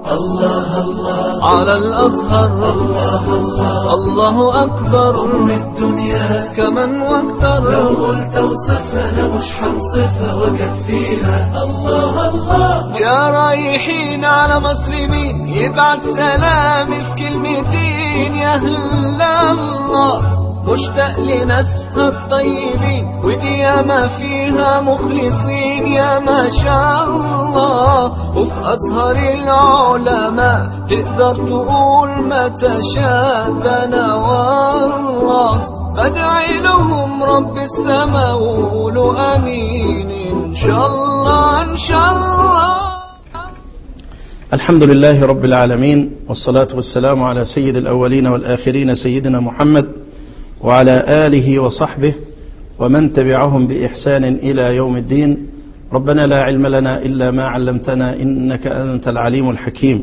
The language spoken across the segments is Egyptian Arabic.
الله الله على الأزهر الله الله الله أكبر أم الدنيا كمن واكثر لو قلت وصفها أنا مش هنصفها وأكفيها الله الله يا رايحين على مسلمين يبعت سلامي في كلمتين يا أهل الله مشتاق لناسها الطيبين ودي ياما فيها مخلصين يا ما شاء الله وفي أزهر العلماء تقدر تقول ما تشاء ده أنا والله أدعي لهم رب السماء وقولوا أمين إن شاء الله إن شاء الله الحمد لله رب العالمين والصلاة والسلام على سيد الأولين والآخرين سيدنا محمد وعلى آله وصحبه ومن تبعهم بإحسان إلى يوم الدين ربنا لا علم لنا إلا ما علمتنا إنك أنت العليم الحكيم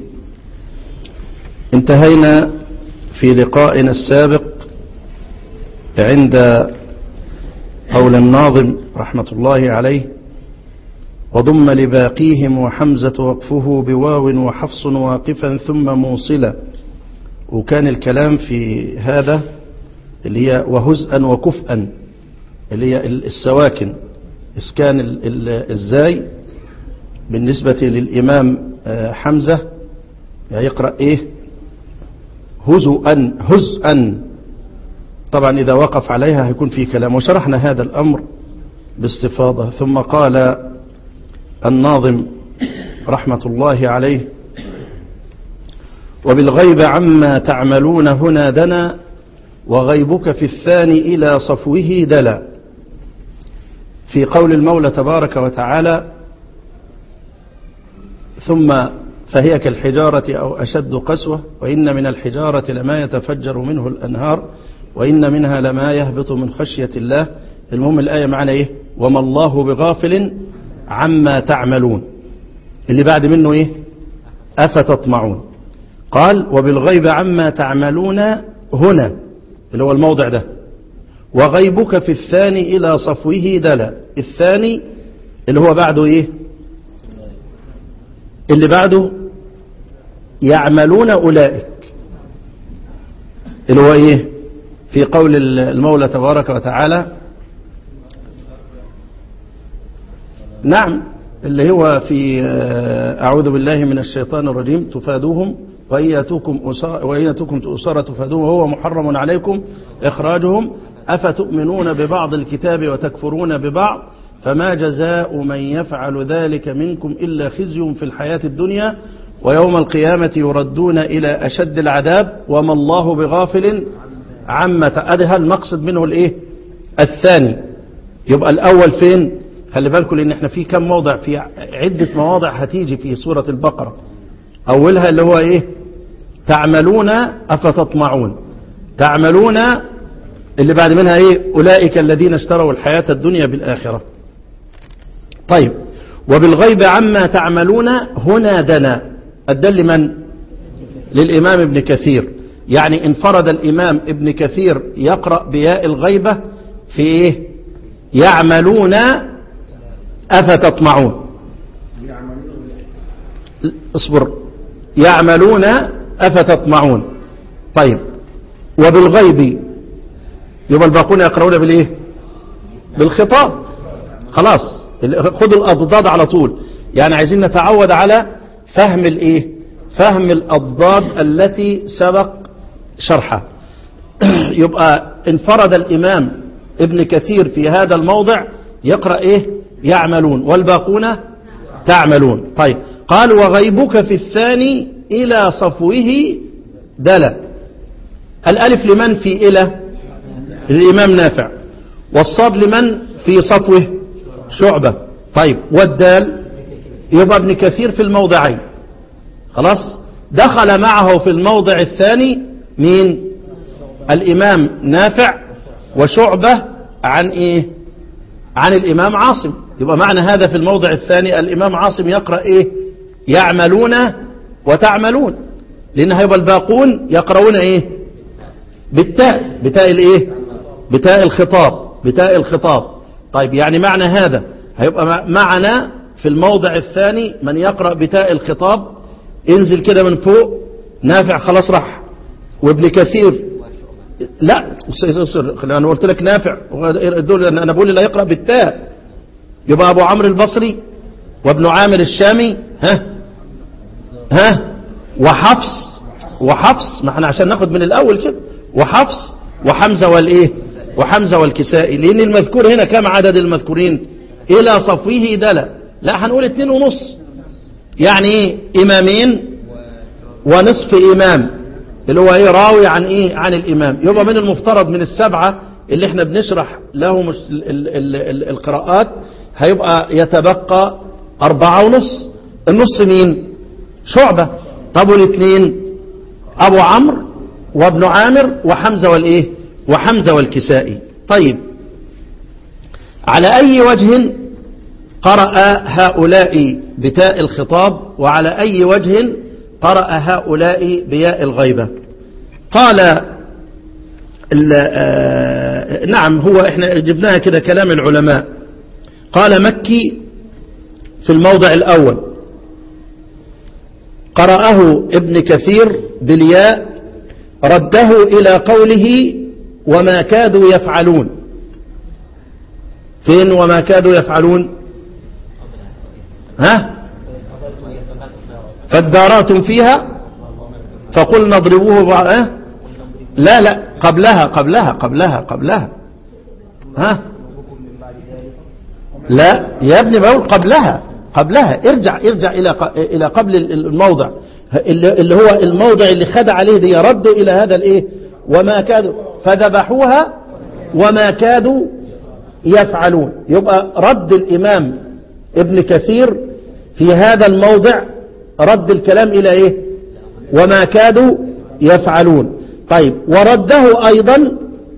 انتهينا في لقائنا السابق عند قول الناظم رحمة الله عليه وضم لباقيهم وحمزة وقفه بواو وحفص واقفا ثم موصلا وكان الكلام في هذا اللي هي وهزءا وكفءا اللي هي السواكن إسكان ال- ال- الزاي بالنسبة للإمام آه، حمزة يقرأ إيه هزؤا هزءا طبعا إذا وقف عليها هيكون في كلام وشرحنا هذا الأمر باستفاضة ثم قال الناظم رحمة الله عليه وبالغيب عما تعملون هنا دنا وغيبك في الثاني إلى صفوه دلا في قول المولى تبارك وتعالى ثم فهي كالحجارة أو أشد قسوة وإن من الحجارة لما يتفجر منه الأنهار وإن منها لما يهبط من خشية الله المهم الآية معنا إيه وما الله بغافل عما تعملون اللي بعد منه إيه أفتطمعون قال وبالغيب عما تعملون هنا اللي هو الموضع ده وغيبك في الثاني إلى صفوه دلا الثاني اللي هو بعده إيه اللي بعده يعملون أولئك اللي هو إيه في قول المولى تبارك وتعالى نعم اللي هو في آه، أعوذ بالله من الشيطان الرجيم تفادوهم وإن يأتوكم أسارة وإن يأتوكم أسارة تفادوهم وهو محرم عليكم إخراجهم أفتؤمنون ببعض الكتاب وتكفرون ببعض فما جزاء من يفعل ذلك منكم إلا خزي في الحياة الدنيا ويوم القيامة يردون إلى أشد العذاب وما الله بغافل عما تأدها المقصد منه الإيه الثاني يبقى الأول فين خلي بالكم لأن احنا في كم موضع في عدة مواضع هتيجي في سورة البقرة أولها اللي هو إيه تعملون أفتطمعون تعملون اللي بعد منها إيه أولئك الذين اشتروا الحياة الدنيا بالآخرة طيب وبالغيب عما تعملون هنا دنا الدل من للإمام ابن كثير يعني انفرد الإمام ابن كثير يقرأ بياء الغيبة في إيه يعملون أفتطمعون اصبر يعملون أفتطمعون طيب وبالغيب يبقى الباقون يقرؤون بالإيه بالخطاب خلاص خدوا الأضداد على طول يعني عايزين نتعود على فهم الإيه فهم الأضداد التي سبق شرحها يبقى انفرد الإمام ابن كثير في هذا الموضع يقرأ إيه يعملون والباقون تعملون طيب قال وغيبك في الثاني إلى صفوه دلا الألف لمن في إلى الإمام نافع والصاد لمن في صفوه شعبة طيب والدال يبقى ابن كثير في الموضعين خلاص دخل معه في الموضع الثاني مين الإمام نافع وشعبة عن إيه عن الإمام عاصم يبقى معنى هذا في الموضع الثاني الإمام عاصم يقرأ إيه يعملون وتعملون لأن هيبقى الباقون يقرؤون إيه بالتاء بتاء الإيه بتاء الخطاب بتاء الخطاب طيب يعني معنى هذا هيبقى معنا في الموضع الثاني من يقرأ بتاء الخطاب انزل كده من فوق نافع خلاص راح وابن كثير لا انا قلت لك نافع دول انا بقول لا يقرا بالتاء يبقى ابو عمرو البصري وابن عامر الشامي ها ها وحفص وحفص ما احنا عشان ناخد من الاول كده وحفص وحمزه والايه وحمزه والكسائي لان المذكور هنا كم عدد المذكورين الى صفوه دلا لا هنقول اتنين ونص يعني ايه امامين ونصف امام اللي هو ايه راوي عن ايه عن الامام يبقى من المفترض من السبعه اللي احنا بنشرح لهم ال ال ال ال القراءات هيبقى يتبقى أربعة ونص النص مين شعبة طب والاثنين أبو عمرو وابن عامر وحمزة والإيه وحمزة والكسائي طيب على أي وجه قرأ هؤلاء بتاء الخطاب وعلى أي وجه قرأ هؤلاء بياء الغيبة قال آه نعم هو احنا جبناها كده كلام العلماء قال مكي في الموضع الأول قرأه ابن كثير بالياء رده إلى قوله وما كادوا يفعلون فين وما كادوا يفعلون ها فاداراتم فيها فقلنا اضربوه بعض ها لا لا قبلها قبلها قبلها قبلها ها لا يا ابني بقول قبلها قبلها ارجع ارجع الى الى قبل الموضع اللي هو الموضع اللي خد عليه دي رد الى هذا الايه وما كادوا فذبحوها وما كادوا يفعلون يبقى رد الامام ابن كثير في هذا الموضع رد الكلام الى ايه وما كادوا يفعلون طيب ورده ايضا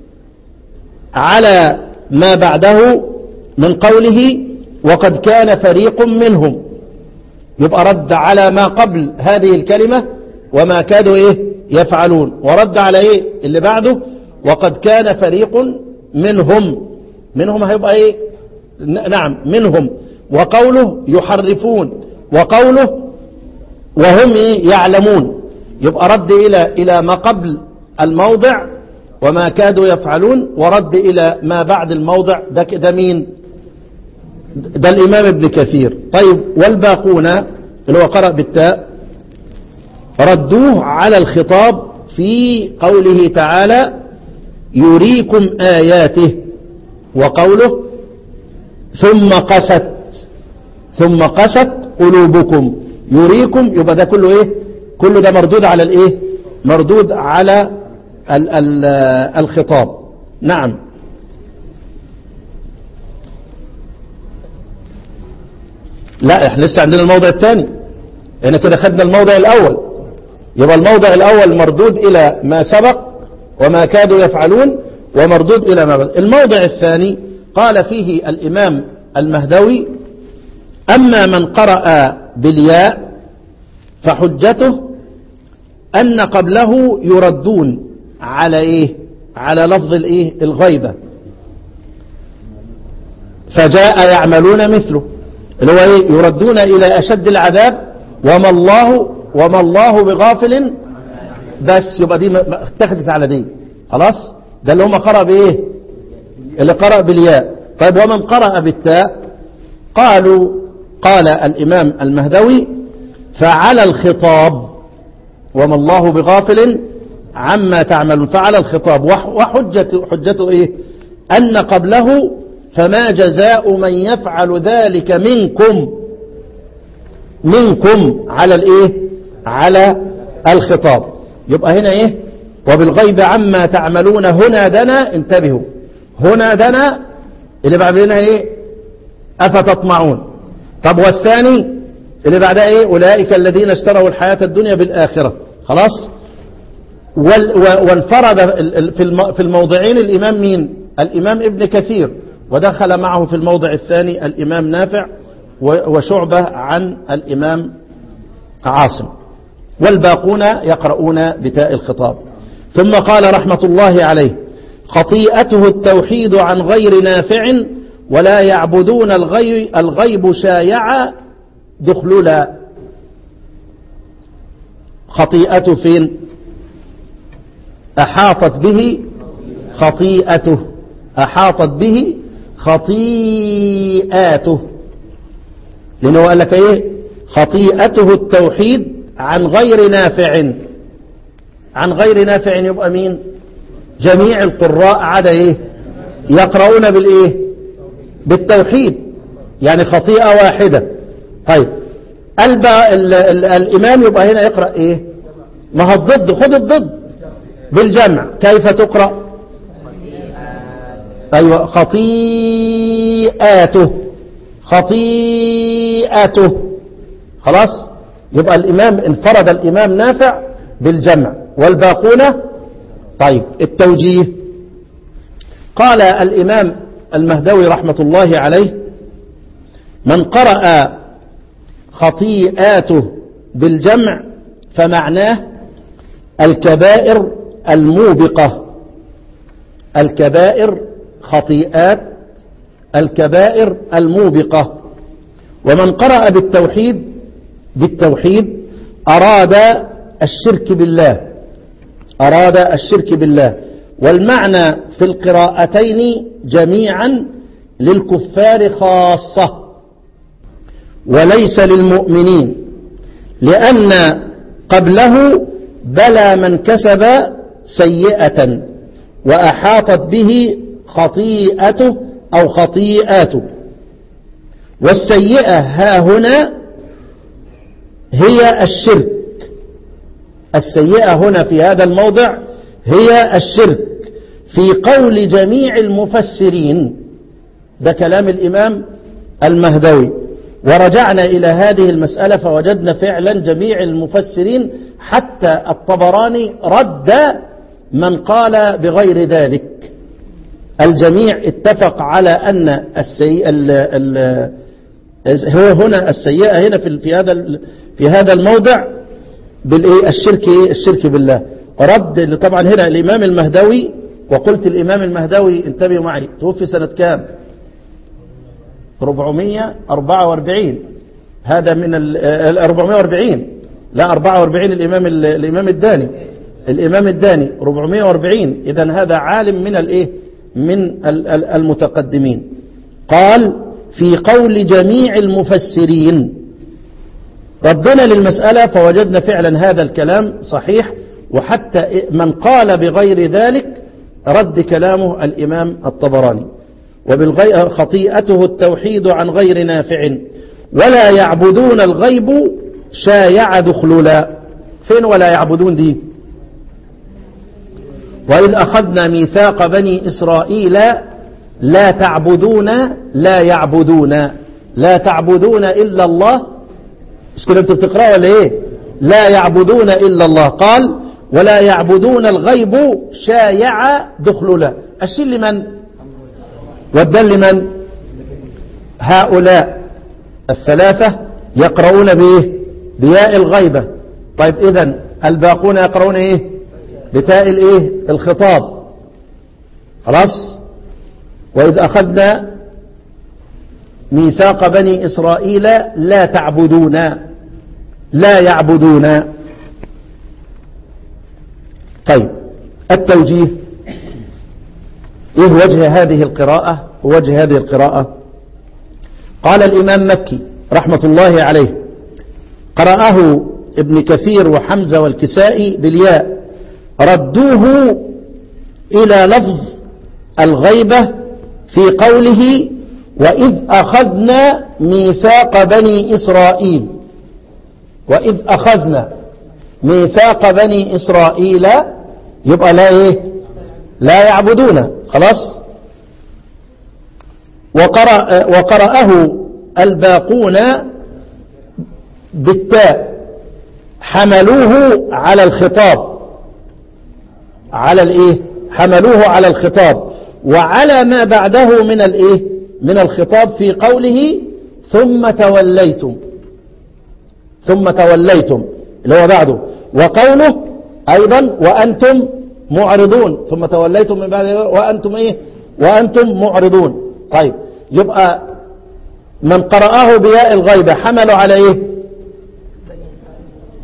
على ما بعده من قوله وقد كان فريق منهم يبقى رد على ما قبل هذه الكلمة وما كادوا ايه يفعلون ورد على ايه اللي بعده وقد كان فريق منهم منهم هيبقى ايه نعم منهم وقوله يحرفون وقوله وهم إيه يعلمون يبقى رد إلى إلى ما قبل الموضع وما كادوا يفعلون ورد إلى ما بعد الموضع ده ده مين ده الإمام ابن كثير طيب والباقون اللي هو قرأ بالتاء ردوه على الخطاب في قوله تعالى يريكم آياته وقوله ثم قست ثم قست قلوبكم يريكم يبقى ده كله ايه كله ده مردود على الايه مردود على ال ال الخطاب نعم لا احنا لسه عندنا الموضع الثاني احنا كده خدنا الموضع الاول يبقى الموضع الاول مردود الى ما سبق وما كادوا يفعلون ومردود الى ما بعد الموضع الثاني قال فيه الامام المهدوي اما من قرأ بالياء فحجته ان قبله يردون على ايه على لفظ الايه الغيبة فجاء يعملون مثله اللي هو ايه يردون الى اشد العذاب وما الله وما الله بغافل بس يبقى دي اتخذت على دي خلاص ده اللي هم قرأ بايه اللي قرأ بالياء طيب ومن قرأ بالتاء قالوا قال الامام المهدوي فعلى الخطاب وما الله بغافل عما تعملون فعلى الخطاب وحجته حجته ايه ان قبله فما جزاء من يفعل ذلك منكم منكم على الايه على الخطاب يبقى هنا ايه وبالغيب عما تعملون هنا دنا انتبهوا هنا دنا اللي بعد هنا ايه افتطمعون طب والثاني اللي بعدها ايه اولئك الذين اشتروا الحياة الدنيا بالاخرة خلاص وانفرد في الموضعين الامام مين الامام ابن كثير ودخل معه في الموضع الثاني الامام نافع وشعبة عن الامام عاصم والباقون يقرؤون بتاء الخطاب ثم قال رحمة الله عليه خطيئته التوحيد عن غير نافع ولا يعبدون الغيب, الغيب شايعا دخلولا خطيئته فين أحاطت به خطيئته أحاطت به خطيئاته لأنه قال لك إيه خطيئته التوحيد عن غير نافع عن غير نافع يبقى مين جميع القراء عدا إيه يقرؤون بالإيه بالتوحيد يعني خطيئة واحدة طيب البا ال ال الإمام يبقى هنا يقرأ إيه ما هو الضد خد الضد بالجمع كيف تقرأ أيوة خطيئاته خطيئته خلاص يبقى الإمام انفرد الإمام نافع بالجمع والباقون طيب التوجيه قال الإمام المهدوي رحمة الله عليه من قرأ خطيئاته بالجمع فمعناه الكبائر الموبقة الكبائر خطيئات الكبائر الموبقة ومن قرأ بالتوحيد بالتوحيد أراد الشرك بالله أراد الشرك بالله والمعنى في القراءتين جميعا للكفار خاصة وليس للمؤمنين لأن قبله بلى من كسب سيئة وأحاطت به خطيئته أو خطيئاته والسيئة ها هنا هي الشرك السيئة هنا في هذا الموضع هي الشرك في قول جميع المفسرين ده كلام الإمام المهدوي ورجعنا إلى هذه المسألة فوجدنا فعلا جميع المفسرين حتى الطبراني رد من قال بغير ذلك الجميع اتفق على أن السيئة ال ال هو هنا السيئة هنا في في هذا في هذا الموضع بالايه الشرك إيه؟ الشرك بالله رد طبعا هنا الإمام المهدوي وقلت الإمام المهدوي انتبهوا معي توفي سنة كام 444 هذا من ال 440 لا 44 الإمام الإمام الداني الإمام الداني 440 إذا هذا عالم من الإيه من المتقدمين قال في قول جميع المفسرين ردنا للمسألة فوجدنا فعلا هذا الكلام صحيح وحتى من قال بغير ذلك رد كلامه الإمام الطبراني وبالغي... خطيئته التوحيد عن غير نافع ولا يعبدون الغيب شايع دخلولا فين ولا يعبدون دي وإذ أخذنا ميثاق بني إسرائيل لا تعبدون لا يعبدون لا تعبدون إلا الله مش كده انتوا بتقرأوا ولا ايه لا يعبدون إلا الله قال ولا يعبدون الغيب شايع دخلولا الشيء لمن والدل لمن هؤلاء الثلاثة يقرؤون بإيه بياء الغيبة طيب إذن الباقون يقرؤون إيه بتاء الإيه الخطاب خلاص وإذ أخذنا ميثاق بني إسرائيل لا تعبدون لا يعبدون طيب التوجيه إيه وجه هذه القراءة ووجه هذه القراءة قال الإمام مكي رحمة الله عليه قرأه ابن كثير وحمزة والكسائي بالياء ردوه إلى لفظ الغيبة في قوله وإذ أخذنا ميثاق بني إسرائيل وإذ أخذنا ميثاق بني إسرائيل يبقى لا إيه لا يعبدون خلاص وقرأ وقرأه الباقون بالتاء حملوه على الخطاب على الايه حملوه على الخطاب وعلى ما بعده من الايه من الخطاب في قوله ثم توليتم ثم توليتم اللي هو بعده وقوله ايضا وانتم معرضون ثم توليتم من بعد وأنتم إيه وأنتم معرضون طيب يبقى من قرأه بياء الغيبة حملوا على إيه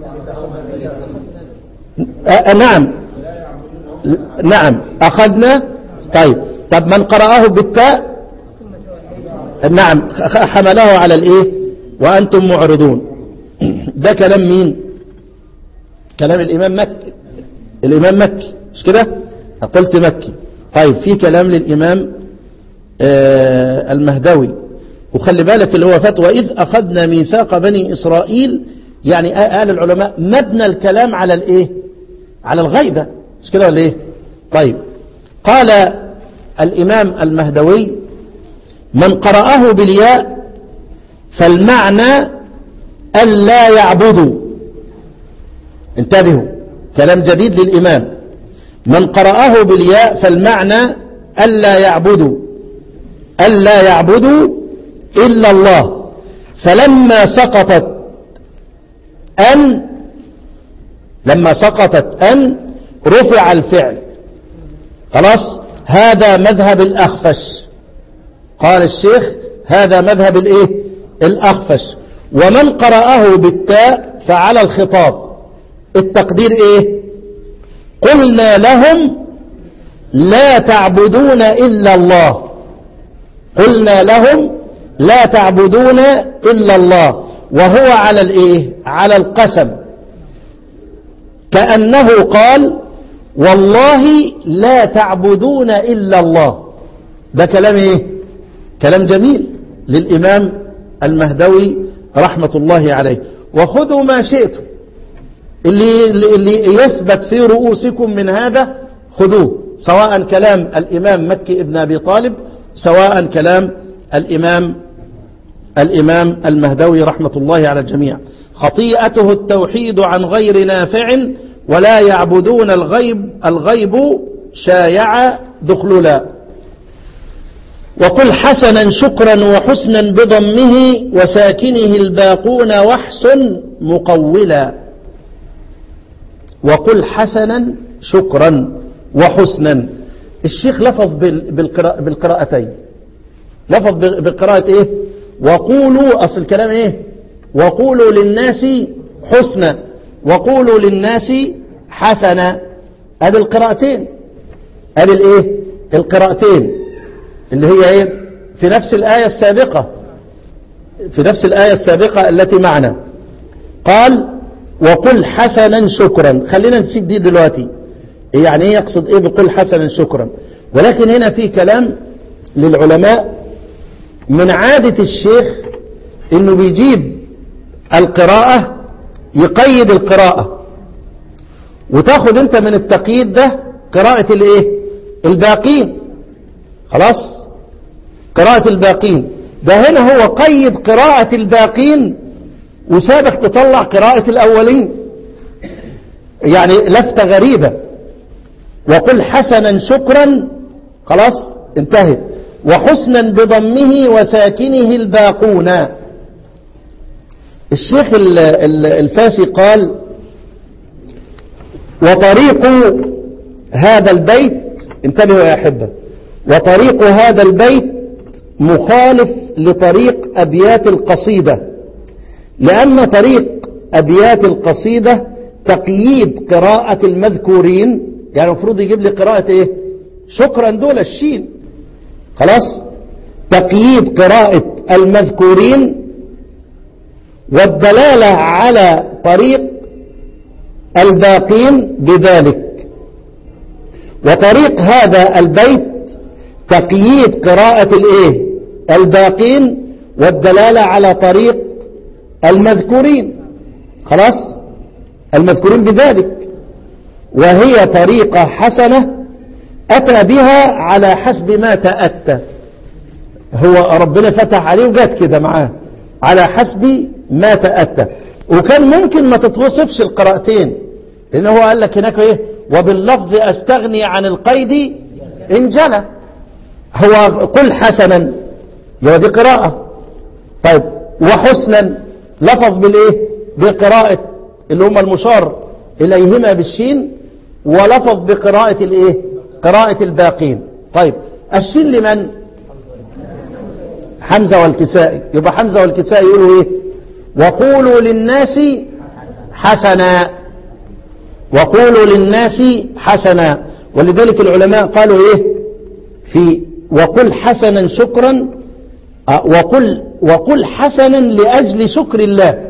آه نعم نعم أخذنا طيب طب من قرأه بالتاء نعم حمله على الايه وأنتم معرضون ده كلام مين كلام الإمام مكي الإمام مكي مش كده قلت مكي طيب في كلام للإمام آه المهدوي وخلي بالك اللي هو فتوى إذ أخذنا ميثاق بني إسرائيل يعني قال العلماء مبنى الكلام على الإيه على الغيبة مش كده ولا إيه طيب قال الإمام المهدوي من قرأه بالياء فالمعنى ألا يعبدوا انتبهوا كلام جديد للإمام من قرأه بالياء فالمعنى ألا يعبدوا ألا يعبدوا إلا الله فلما سقطت أن لما سقطت أن رفع الفعل خلاص هذا مذهب الأخفش قال الشيخ هذا مذهب الايه الأخفش ومن قرأه بالتاء فعلى الخطاب التقدير ايه قلنا لهم لا تعبدون إلا الله قلنا لهم لا تعبدون إلا الله وهو على الايه على القسم كأنه قال والله لا تعبدون إلا الله ده كلام ايه كلام جميل للإمام المهدوي رحمة الله عليه وخذوا ما شئتم اللي, اللي يثبت في رؤوسكم من هذا خذوه سواء كلام الإمام مكي ابن أبي طالب سواء كلام الإمام الإمام المهدوي رحمة الله على الجميع خطيئته التوحيد عن غير نافع ولا يعبدون الغيب الغيب شايع دخللا وقل حسنا شكرا وحسنا بضمه وساكنه الباقون واحسن مقولا وقل حسنا شكرا وحسنا الشيخ لفظ بالقراء بالقراءتين لفظ بقراءة ايه وقولوا اصل الكلام ايه وقولوا للناس حسنا وقولوا للناس حسنا ادي القراءتين ادي الايه القراءتين اللي هي ايه في نفس الآية السابقة في نفس الآية السابقة التي معنا قال وقل حسنا شكرا خلينا نسيب دي دلوقتي يعني ايه يقصد ايه بقول حسنا شكرا ولكن هنا في كلام للعلماء من عادة الشيخ انه بيجيب القراءة يقيد القراءة وتاخد انت من التقييد ده قراءة الايه الباقين خلاص قراءة الباقين ده هنا هو قيد قراءة الباقين وسابك تطلع قراءة الأولين يعني لفتة غريبة وقل حسنا شكرا خلاص انتهت وحسنا بضمه وساكنه الباقون الشيخ الفاسي قال وطريق هذا البيت انتبهوا يا أحبة وطريق هذا البيت مخالف لطريق أبيات القصيدة لأن طريق أبيات القصيدة تقييد قراءة المذكورين يعني المفروض يجيب لي قراءة ايه شكرا دول الشين خلاص تقييد قراءة المذكورين والدلالة على طريق الباقين بذلك وطريق هذا البيت تقييد قراءة الايه الباقين والدلالة على طريق المذكورين خلاص المذكورين بذلك وهي طريقة حسنة أتى بها على حسب ما تأتى هو ربنا فتح عليه وجات كده معاه على حسب ما تأتى وكان ممكن ما تتوصفش القراءتين لأنه هو قال لك هناك ايه وباللفظ أستغني عن القيد إن جلى هو قل حسنا يبقى دي قراءة طيب وحسنا لفظ بالايه بقراءة اللي هم المشار إليهما بالشين ولفظ بقراءة الايه قراءة الباقين طيب الشين لمن حمزة والكسائي يبقى حمزة والكسائي يقولوا ايه وقولوا للناس حسنا وقولوا للناس حسنا ولذلك العلماء قالوا ايه في وقل حسنا شكرا آه، وقل وقل حسنا لأجل شكر الله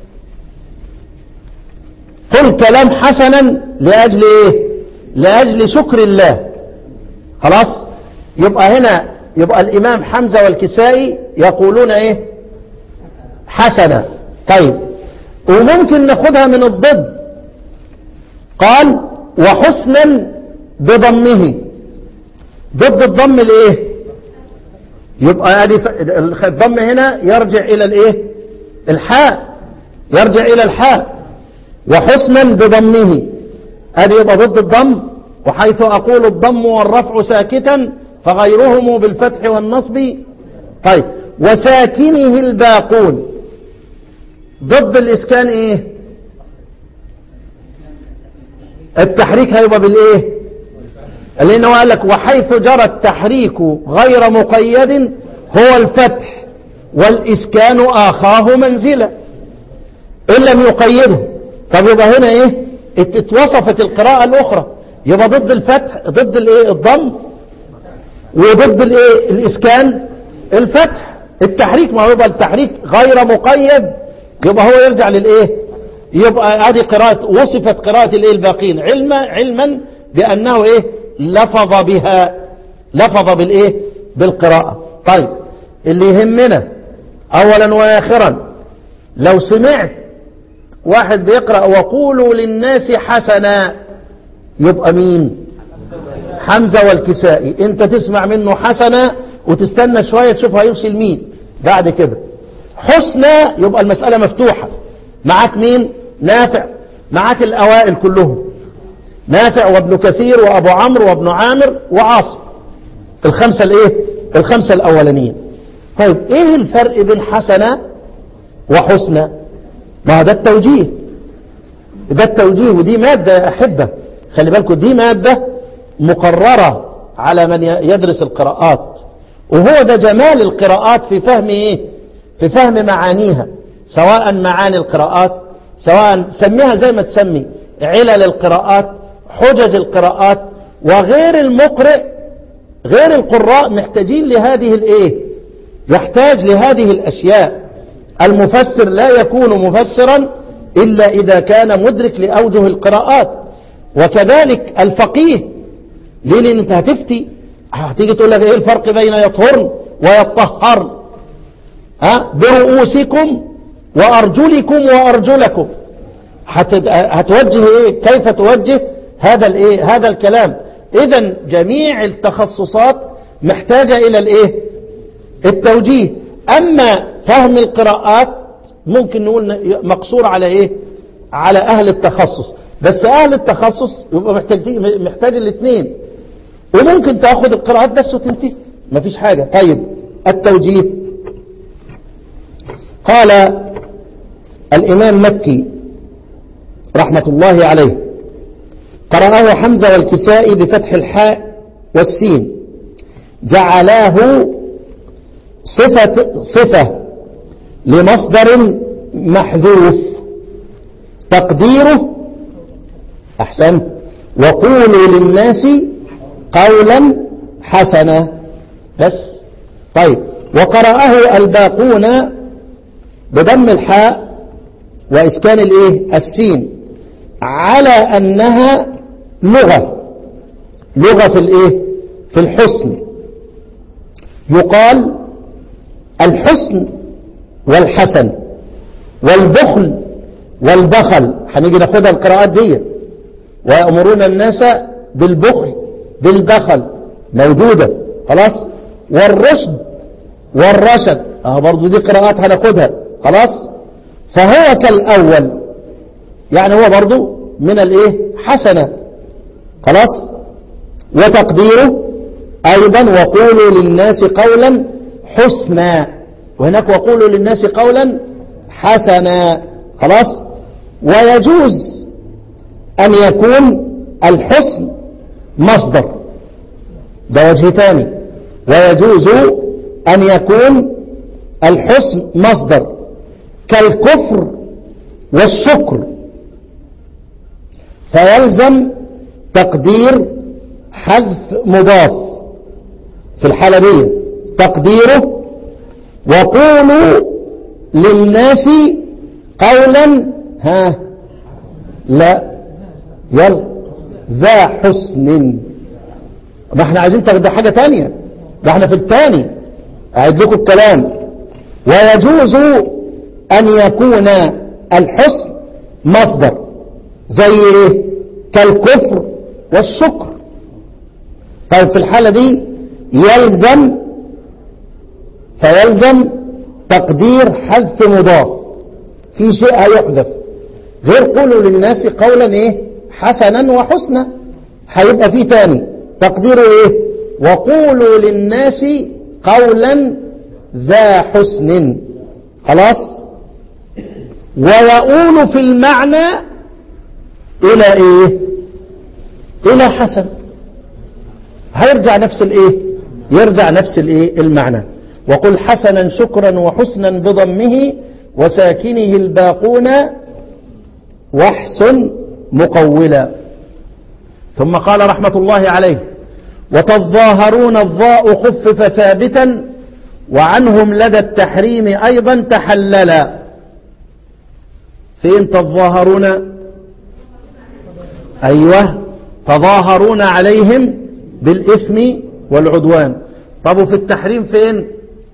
قل كلام حسنا لأجل ايه لأجل شكر الله خلاص يبقى هنا يبقى الإمام حمزة والكسائي يقولون ايه حسنا طيب وممكن ناخدها من الضد قال وحسنا بضمه ضد الضم الايه يبقى ادي ف- الضم هنا يرجع الى الايه الحاء يرجع الى الحاء وحسنا بضمه ادي يبقى ضد الضم وحيث اقول الضم والرفع ساكتا فغيرهم بالفتح والنصب طيب وساكنه الباقون ضد الاسكان ايه التحريك هيبقى بالايه لانه قال لك وحيث جرى التحريك غير مقيد هو الفتح والاسكان اخاه منزلا ان لم يقيده طب يبقى هنا ايه ات- اتوصفت القراءة الاخرى يبقى ضد الفتح ضد الايه الضم وضد الايه الاسكان الفتح التحريك ما هو يبقى التحريك غير مقيد يبقى هو يرجع للايه يبقى هذه قراءة وصفت قراءة الايه الباقين علما علما بانه ايه لفظ بها لفظ بالايه بالقراءة طيب اللي يهمنا اولا واخرا لو سمعت واحد بيقرأ وقولوا للناس حسنا يبقى مين حمزة والكسائي انت تسمع منه حسنا وتستنى شوية تشوف هيوصل مين بعد كده حسنى يبقى المسألة مفتوحة معاك مين نافع معاك الأوائل كلهم نافع وابن كثير وأبو عمرو وابن عامر وعاصم الخمسة الايه الخمسة الأولانيين طيب ايه الفرق بين حسنة وحسنى ما هو ده التوجيه ده التوجيه ودي مادة يا أحبة خلي بالكم دي مادة مقررة على من يدرس القراءات وهو ده جمال القراءات في فهم ايه في فهم معانيها سواء معاني القراءات سواء سميها زي ما تسمي علل القراءات حجج القراءات وغير المقرئ غير القراء محتاجين لهذه الايه يحتاج لهذه الاشياء المفسر لا يكون مفسرا الا اذا كان مدرك لاوجه القراءات وكذلك الفقيه ليه لان انت هتفتي هتيجي تقول لك ايه الفرق بين يطهرن ويطهرن ها برؤوسكم وارجلكم وارجلكم هت- هتوجه ايه كيف توجه هذا الايه هذا الكلام اذا جميع التخصصات محتاجة الى الايه التوجيه اما فهم القراءات ممكن نقول مقصور على ايه على اهل التخصص بس اهل التخصص يبقى محتاج محتاج الاثنين وممكن تاخد القراءات بس وتنتهي مفيش حاجة طيب التوجيه قال الامام مكي رحمة الله عليه قرأه حمزة والكسائي بفتح الحاء والسين جعلاه صفة, صفة لمصدر محذوف تقديره أحسنت وقولوا للناس قولا حسنا بس طيب وقرأه الباقون بضم الحاء وإسكان الإيه السين على أنها لغة لغة في الإيه في الحسن يقال الحسن والحسن والبخل والبخل هنيجي ناخدها القراءات دي ويأمرون الناس بالبخل بالبخل موجودة خلاص والرشد والرشد اه برضو دي قراءات هناخدها خلاص فهو كالأول يعني هو برضو من الايه حسنة خلاص وتقديره ايضا وقولوا للناس قولا حسنا وهناك وقولوا للناس قولا حسنا خلاص ويجوز ان يكون الحسن مصدر ده وجه ثاني ويجوز ان يكون الحسن مصدر كالكفر والشكر فيلزم تقدير حذف مضاف في الحالة دي تقديره وقولوا للناس قولا ها لا يلا ذا حسن ما احنا عايزين تاخد حاجة تانية ده احنا في الثاني اعد لكم الكلام ويجوز ان يكون الحسن مصدر زي ايه كالكفر والشكر طيب في الحالة دي يلزم فيلزم تقدير حذف مضاف في شيء هيحذف غير قولوا للناس قولا ايه حسنا وحسنا هيبقى فيه تاني تقديره ايه وقولوا للناس قولا ذا حسن خلاص ويؤول في المعنى الى ايه الى حسن هيرجع نفس الايه يرجع نفس الايه المعنى وقل حسنا شكرا وحسنا بضمه وساكنه الباقون واحسن مقولا ثم قال رحمة الله عليه وتظاهرون الضاء خفف ثابتا وعنهم لدى التحريم أيضا تحللا فين تظاهرون أيوة تظاهرون عليهم بالإثم والعدوان طب وفي التحريم فين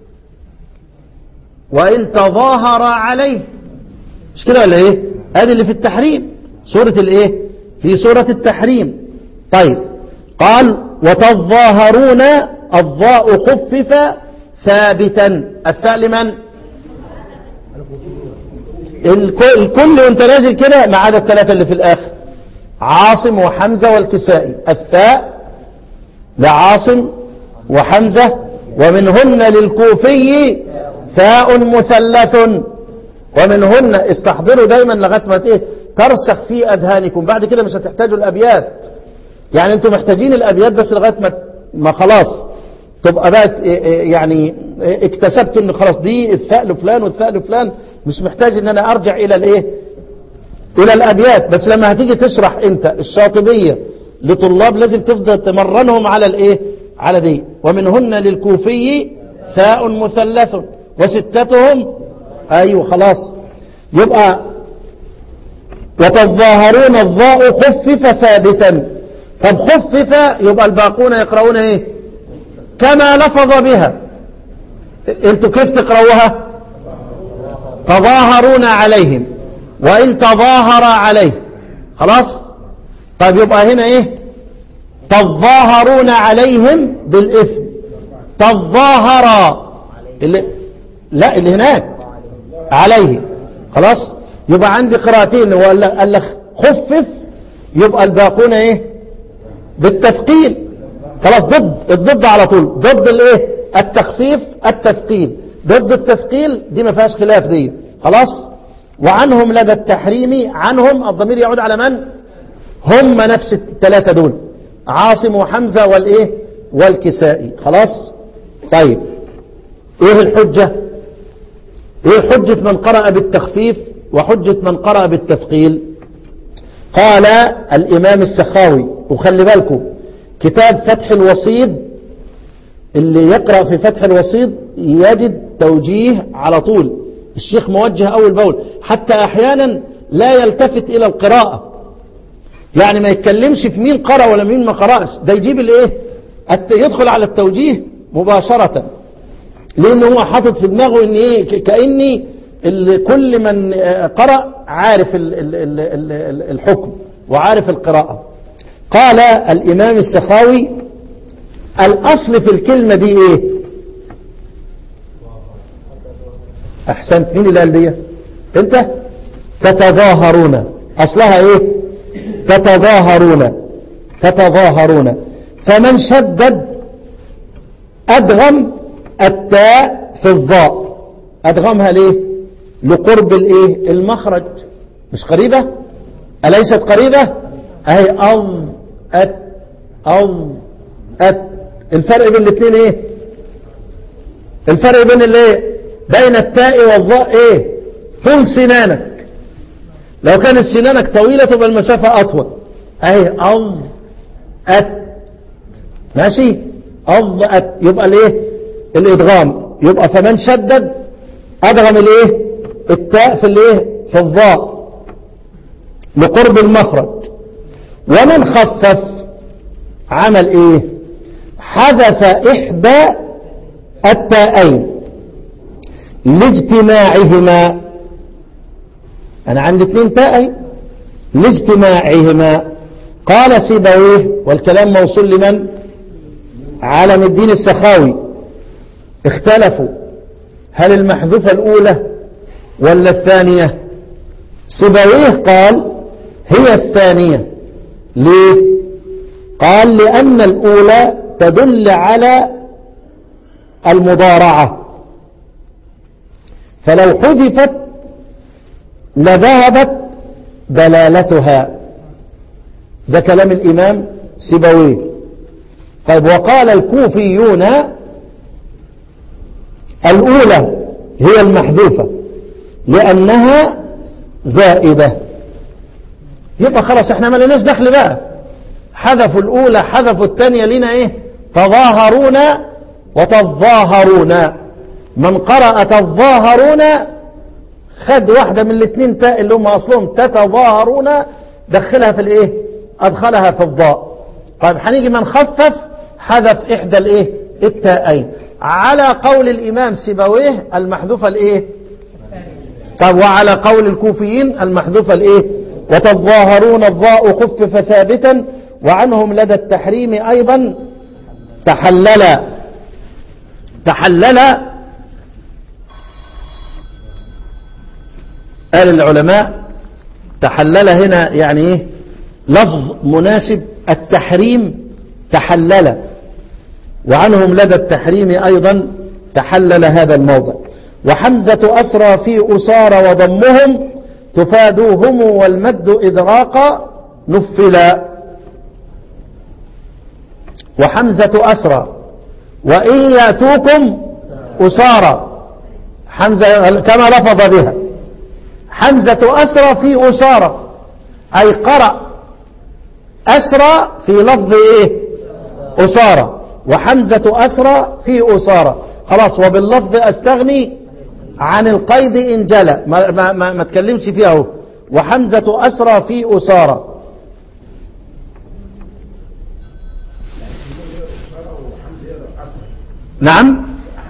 وإن تظاهر عليه مش كده ولا ايه ادي اللي في التحريم سورة الايه في سورة التحريم طيب قال وتظاهرون الضاء خفف ثابتا الثاء لمن الكل, الكل وانت نازل كده ما عدا الثلاثة اللي في الاخر عاصم وحمزة والكسائي الثاء لعاصم وحمزة ومنهن للكوفي ثاء مثلث ومنهن استحضروا دايما لغايه ما ايه ترسخ في اذهانكم بعد كده مش هتحتاجوا الابيات يعني انتم محتاجين الابيات بس لغايه ما ما خلاص تبقى بقت يعني اكتسبت ان خلاص دي الثاء لفلان والثاء لفلان مش محتاج ان انا ارجع الى الايه الى الابيات بس لما هتيجي تشرح انت الشاطبيه لطلاب لازم تفضل تمرنهم على الايه على دي ومنهن للكوفي ثاء مثلث وستتهم ايوه خلاص يبقى وتظاهرون الضاء خفف ثابتا طب خفف يبقى الباقون يقرؤون ايه كما لفظ بها انتوا كيف تقرأوها تظاهرون عليهم وان تظاهر عليه خلاص طيب يبقى هنا ايه تظاهرون عليهم بالاثم تظاهر اللي لا اللي هناك عليه خلاص يبقى عندي قراءتين وقال قال لك خفف يبقى الباقون ايه بالتثقيل خلاص ضد الضد على طول ضد الايه التخفيف التثقيل ضد التثقيل دي ما فيهاش خلاف دي خلاص وعنهم لدى التحريم عنهم الضمير يعود على من هم نفس الثلاثه دول عاصم وحمزه والايه والكسائي خلاص طيب ايه الحجه ايه حجة من قرأ بالتخفيف وحجة من قرأ بالتثقيل قال الامام السخاوي وخلي بالكم كتاب فتح الوصيد اللي يقرأ في فتح الوصيد يجد توجيه على طول الشيخ موجه اول باول حتى احيانا لا يلتفت الى القراءة يعني ما يتكلمش في مين قرأ ولا مين ما قرأش ده يجيب الايه يدخل على التوجيه مباشرة لان هو حاطط في دماغه ان ايه كاني كل من قرأ عارف ال ال ال ال الحكم وعارف القراءة قال الامام السخاوي الاصل في الكلمة دي ايه احسنت مين اللي قال دي انت تتظاهرون اصلها ايه تتظاهرون تتظاهرون فمن شدد ادغم التاء في الضاء ادغمها ليه لقرب الايه المخرج مش قريبة أليست قريبة اهي أم أت أم أت الفرق بين الاثنين ايه الفرق بين الايه بين التاء والضاء ايه طول سنانك لو كانت سنانك طويلة تبقى المسافة أطول اهي أض أت ماشي أض أت يبقى الايه الإدغام يبقى فمن شدد أدغم الايه التاء في الايه في الضاء لقرب المخرج ومن خفف عمل ايه حذف إحدى التاءين لاجتماعهما أنا عندي اثنين تاء لاجتماعهما قال سيبويه والكلام موصول لمن علم الدين السخاوي اختلفوا هل المحذوفة الأولى ولا الثانية سيبويه قال هي الثانية ليه قال لأن الأولى تدل على المضارعة فلو حذفت لذهبت دلالتها ده كلام الإمام سيبويه طيب وقال الكوفيون الأولى هي المحذوفة لأنها زائدة يبقى خلاص احنا ما لناش دخل بقى حذفوا الأولى حذفوا الثانية لنا ايه تظاهرون وتظاهرون من قرأ تظاهرون خد واحدة من الاثنين تاء اللي هم أصلهم تتظاهرون دخلها في الايه أدخلها في الضاء طيب هنيجي من خفف حذف إحدى الايه التاءين على قول الإمام سيبويه المحذوفة الايه طب وعلى قول الكوفيين المحذوفة الايه وتظاهرون الضاء خفف ثابتا وعنهم لدى التحريم أيضا تحلل تحلل قال العلماء تحلل هنا يعني ايه لفظ مناسب التحريم تحلل وعنهم لدى التحريم أيضا تحلل هذا الموضع وحمزة أسرى في أسار وضمهم تفادوهم والمد إذراق نفلا وحمزة أسرى وإن يأتوكم أسارى حمزة كما لفظ بها حمزة أسرى في أسارة أي قرأ أسرى في لفظ إيه أسارة وحمزة أسرى في أسارة خلاص وباللفظ أستغني عن القيد إن جلى ما, ما, ما, ما تكلمش فيها هو وحمزة أسرى في أسارة نعم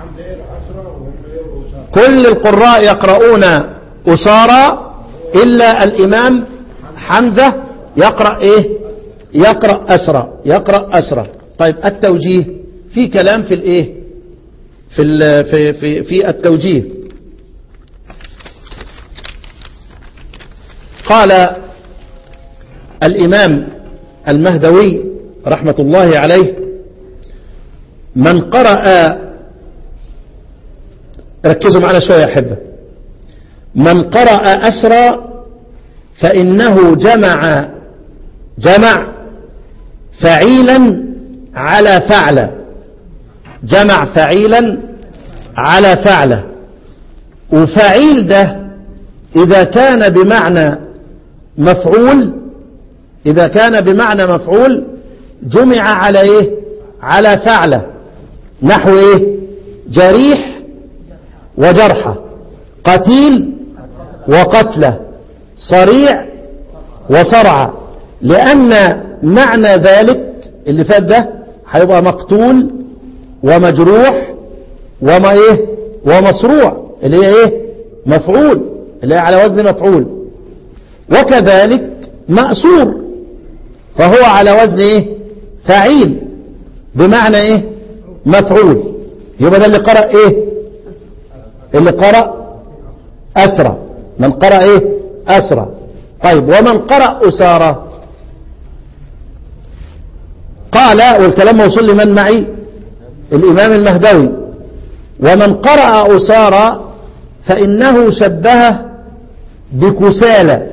كل القراء يقرؤون أسارى إلا الإمام حمزة يقرأ إيه يقرأ أسرى يقرأ أسرى طيب التوجيه في كلام في الإيه في ال في في في التوجيه قال الإمام المهدوي رحمة الله عليه من قرأ ركزوا معنا شوية يا أحبة من قرأ أسرى فإنه جمع جمع فعيلا على فعل جمع فعيلا على فعل وفعيل ده إذا كان بمعنى مفعول إذا كان بمعنى مفعول جمع على إيه على فعل نحو إيه جريح وجرحة قتيل وقتلة صريع وصرع لأن معنى ذلك اللي فات ده هيبقى مقتول ومجروح وما ايه ومصروع اللي هي ايه مفعول اللي هي على وزن مفعول وكذلك مأسور فهو على وزن ايه فعيل بمعنى ايه مفعول يبقى ده اللي قرأ ايه اللي قرأ أسرى من قرأ ايه أسرى طيب ومن قرأ أسارة قال والكلام موصول لمن معي الإمام المهدوي ومن قرأ أسارة فإنه شبهه بكسالى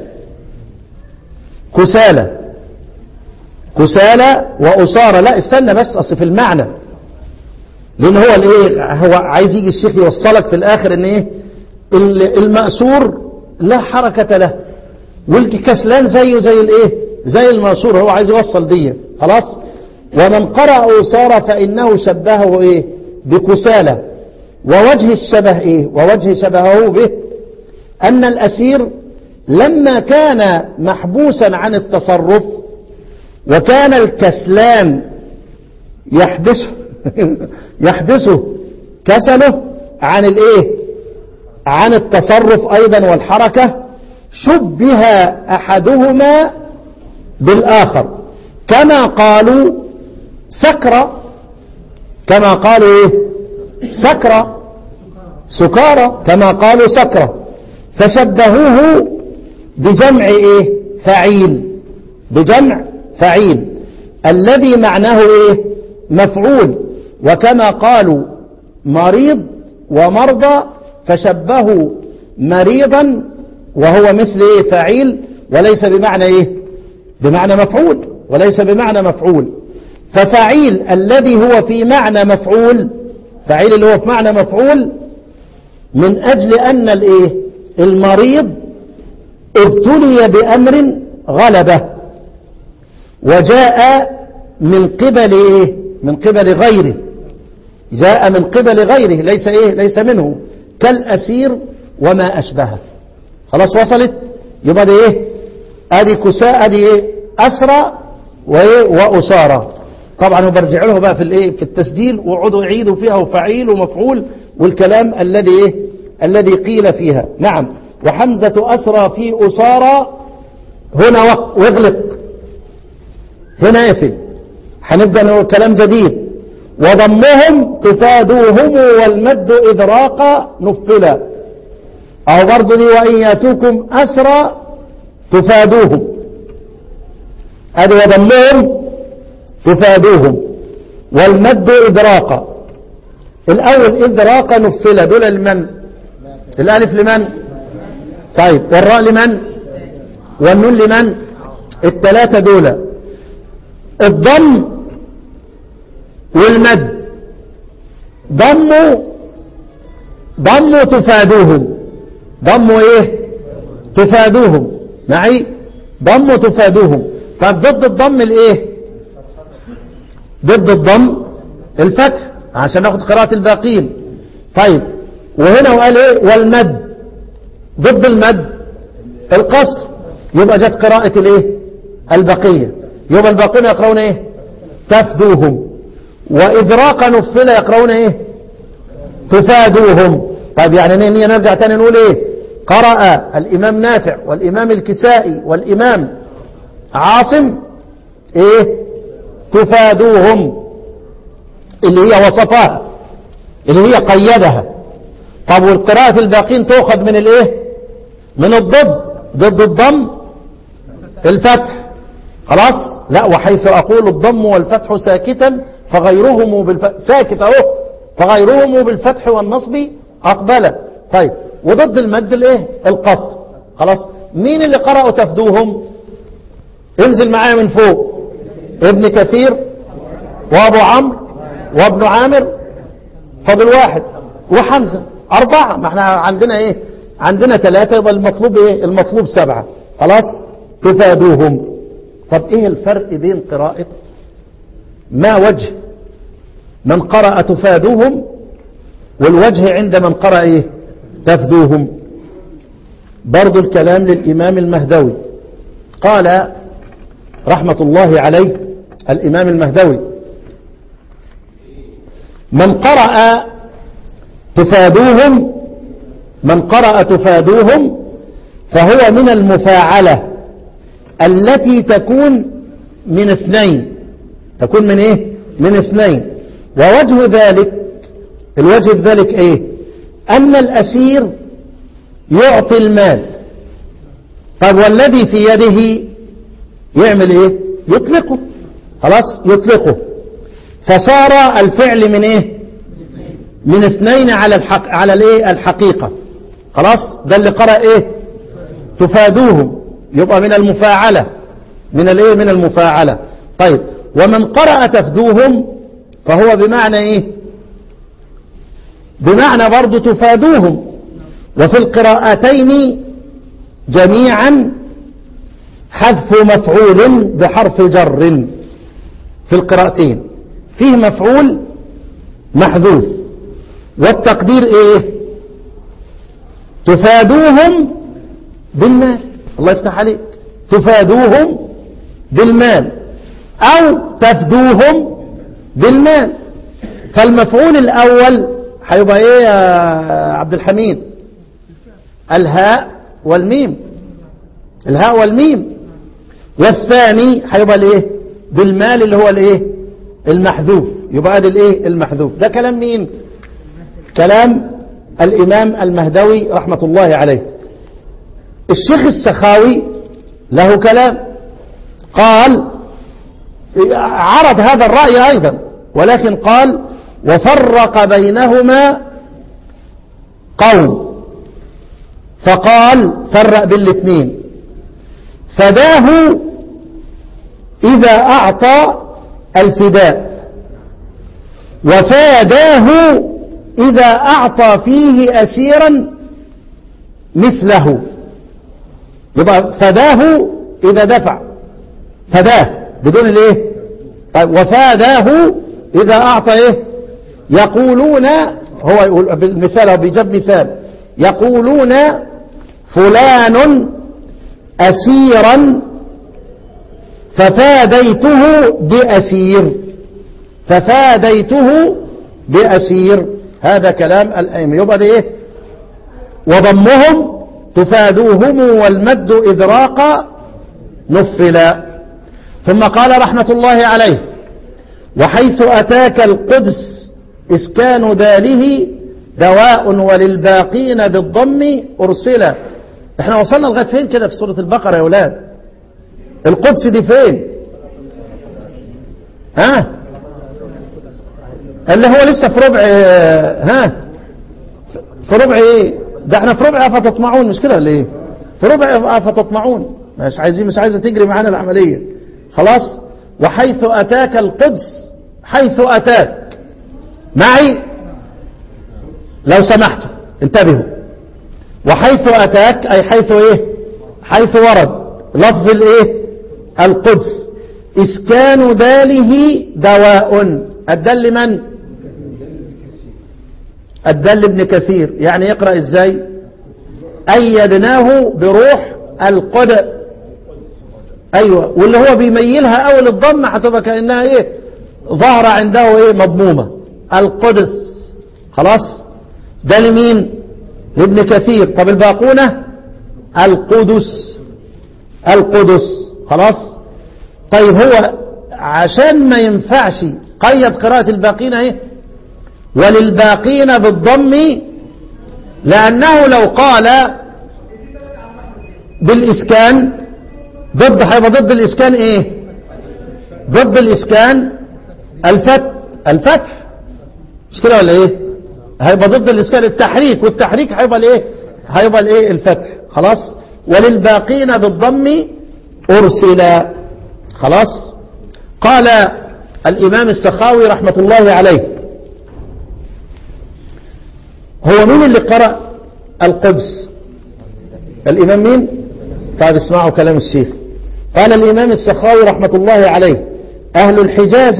كسالى كسالى وأسارة لا استنى بس أصل في المعنى لأن هو الايه هو عايز يجي الشيخ يوصلك في الآخر ان ايه المأسور لا حركة له والكسلان زيه زي الايه زي المنصور هو عايز يوصل دي خلاص ومن قرأ أسارة فإنه شبهه إيه بكسالة ووجه الشبه إيه ووجه شبهه به أن الأسير لما كان محبوسا عن التصرف وكان الكسلان يحبسه يحبسه كسله عن الايه عن التصرف ايضا والحركة شبه احدهما بالاخر كما قالوا سكرة كما قالوا ايه سكرة سكارى كما قالوا سكرة فشبهوه بجمع ايه فعيل بجمع فعيل الذي معناه ايه مفعول وكما قالوا مريض ومرضى فشبهوا مريضا وهو مثل ايه فعيل وليس بمعنى ايه بمعنى مفعول وليس بمعنى مفعول ففعيل الذي هو في معنى مفعول فعيل اللي هو في معنى مفعول من اجل ان الايه المريض ابتلي بامر غلبه وجاء من قبل ايه من قبل غيره جاء من قبل غيره ليس ايه ليس منه كالاسير وما اشبهه خلاص وصلت يبقى دي ايه ادي كساء ادي ايه اسرى وايه واسارى طبعا وبرجع له بقى في الايه في التسجيل وقعدوا يعيدوا فيها وفعيل ومفعول والكلام الذي ايه الذي قيل فيها نعم وحمزة أسرى في أسارى هنا واغلق هنا اقفل هنبدأ نقول كلام جديد وضمهم تفادوهم والمد إذراق نفلا أو برضو دي وإن ياتوكم أسرى تفادوهم أدي وضمهم تفادوهم والمد إذراق الأول إذراق نفلا دول لمن الألف لمن طيب والراء لمن والنون لمن الثلاثة دول الضم والمد ضموا ضموا تفادوهم ضموا ايه تفادوهم معي ضموا تفادوهم طب ضد الضم الايه ضد الضم الفتح عشان ناخد قراءة الباقين طيب وهنا وقال ايه والمد ضد المد القصر يبقى جت قراءة الايه البقية يبقى الباقون يقرؤون ايه تفدوهم وإذراق نفل يقرؤون ايه تفادوهم طيب يعني نرجع تاني نقول ايه قرأ الإمام نافع والإمام الكسائي والإمام عاصم ايه تفادوهم اللي هي وصفها اللي هي قيدها طب والقراءة الباقين تؤخذ من الايه من الضد ضد الضم الفتح خلاص لا وحيث أقول الضم والفتح ساكتا فغيرهم بالفتح ساكت اهو فغيرهم بالفتح والنصب أقبل طيب وضد المد الايه القصر خلاص مين اللي قرأوا تفدوهم انزل معايا من فوق ابن كثير وابو عمرو وابن عامر فاضل واحد وحمزة أربعة ما احنا عندنا ايه عندنا ثلاثة يبقى المطلوب ايه المطلوب سبعة خلاص تفادوهم طب ايه الفرق بين قراءة ما وجه من قرأ تفادوهم والوجه عند من قرأ ايه تفدوهم برضو الكلام للإمام المهدوي قال رحمة الله عليه الإمام المهدوي من قرأ تفادوهم من قرأ تفادوهم فهو من المفاعلة التي تكون من اثنين تكون من ايه من اثنين ووجه ذلك الوجه بذلك ايه ان الاسير يعطي المال طب والذي في يده يعمل ايه يطلقه خلاص يطلقه فصار الفعل من ايه من اثنين على الحق على الايه الحقيقة خلاص ده اللي قرأ ايه تفادوهم يبقى من المفاعلة من الايه من المفاعلة طيب ومن قرأ تفدوهم فهو بمعنى ايه بمعنى برضو تفادوهم وفي القراءتين جميعا حذف مفعول بحرف جر في القراءتين فيه مفعول محذوف والتقدير ايه تفادوهم بالمال الله يفتح عليك تفادوهم بالمال او تفدوهم بالمال فالمفعول الاول هيبقى ايه يا عبد الحميد الهاء والميم الهاء والميم والثاني هيبقى الايه بالمال اللي هو الايه المحذوف يبقى ادي الايه المحذوف ده كلام مين كلام الامام المهدوي رحمة الله عليه الشيخ السخاوي له كلام قال عرض هذا الرأي أيضا ولكن قال وفرق بينهما قوم فقال فرق بين الاثنين فداه إذا أعطى الفداء وفاداه إذا أعطى فيه أسيرا مثله يبقى فداه إذا دفع فداه بدون الايه طيب وفاداه إذا أعطى إيه يقولون هو يقول بالمثال هو بيجاب مثال يقولون فلان أسيرا ففاديته بأسير ففاديته بأسير هذا كلام الأئمة يبقى ده إيه وضمهم تفادوهم والمد إذراق نفلا ثم قال رحمة الله عليه وحيث أتاك القدس إسكان داله دواء وللباقين بالضم أرسلا احنا وصلنا لغاية فين كده في سورة البقرة يا أولاد القدس دي فين ها اللي هو لسه في ربع ها في ربع ايه ده احنا في ربع افتطمعون مش كده ولا ايه في ربع افتطمعون مش عايزين مش عايزه تجري معانا العمليه خلاص وحيث اتاك القدس حيث اتاك معي لو سمحتوا انتبهوا وحيث اتاك اي حيث ايه حيث ورد لفظ الايه القدس اسكان داله دواء الدل من الدل ابن كثير يعني يقرأ ازاي ايدناه بروح القدس ايوه واللي هو بيميلها اول الضمه هتبقى كانها ايه ظاهره عنده ايه مضمومه القدس خلاص ده لمين لابن كثير طب الباقونه القدس القدس خلاص طيب هو عشان ما ينفعش قيد قراءة الباقين اهي وللباقين بالضم لأنه لو قال بالإسكان ضد هيبقى ضد الإسكان إيه ضد الإسكان الفتح الفتح مش كده ولا إيه هيبقى ضد الإسكان التحريك والتحريك هيبقى الإيه هيبقى الإيه الفتح خلاص وللباقين بالضم أرسل خلاص قال الإمام السخاوي رحمة الله عليه هو مين اللي قرأ القدس الإمام مين طيب اسمعوا كلام الشيخ قال الإمام السخاوي رحمة الله عليه أهل الحجاز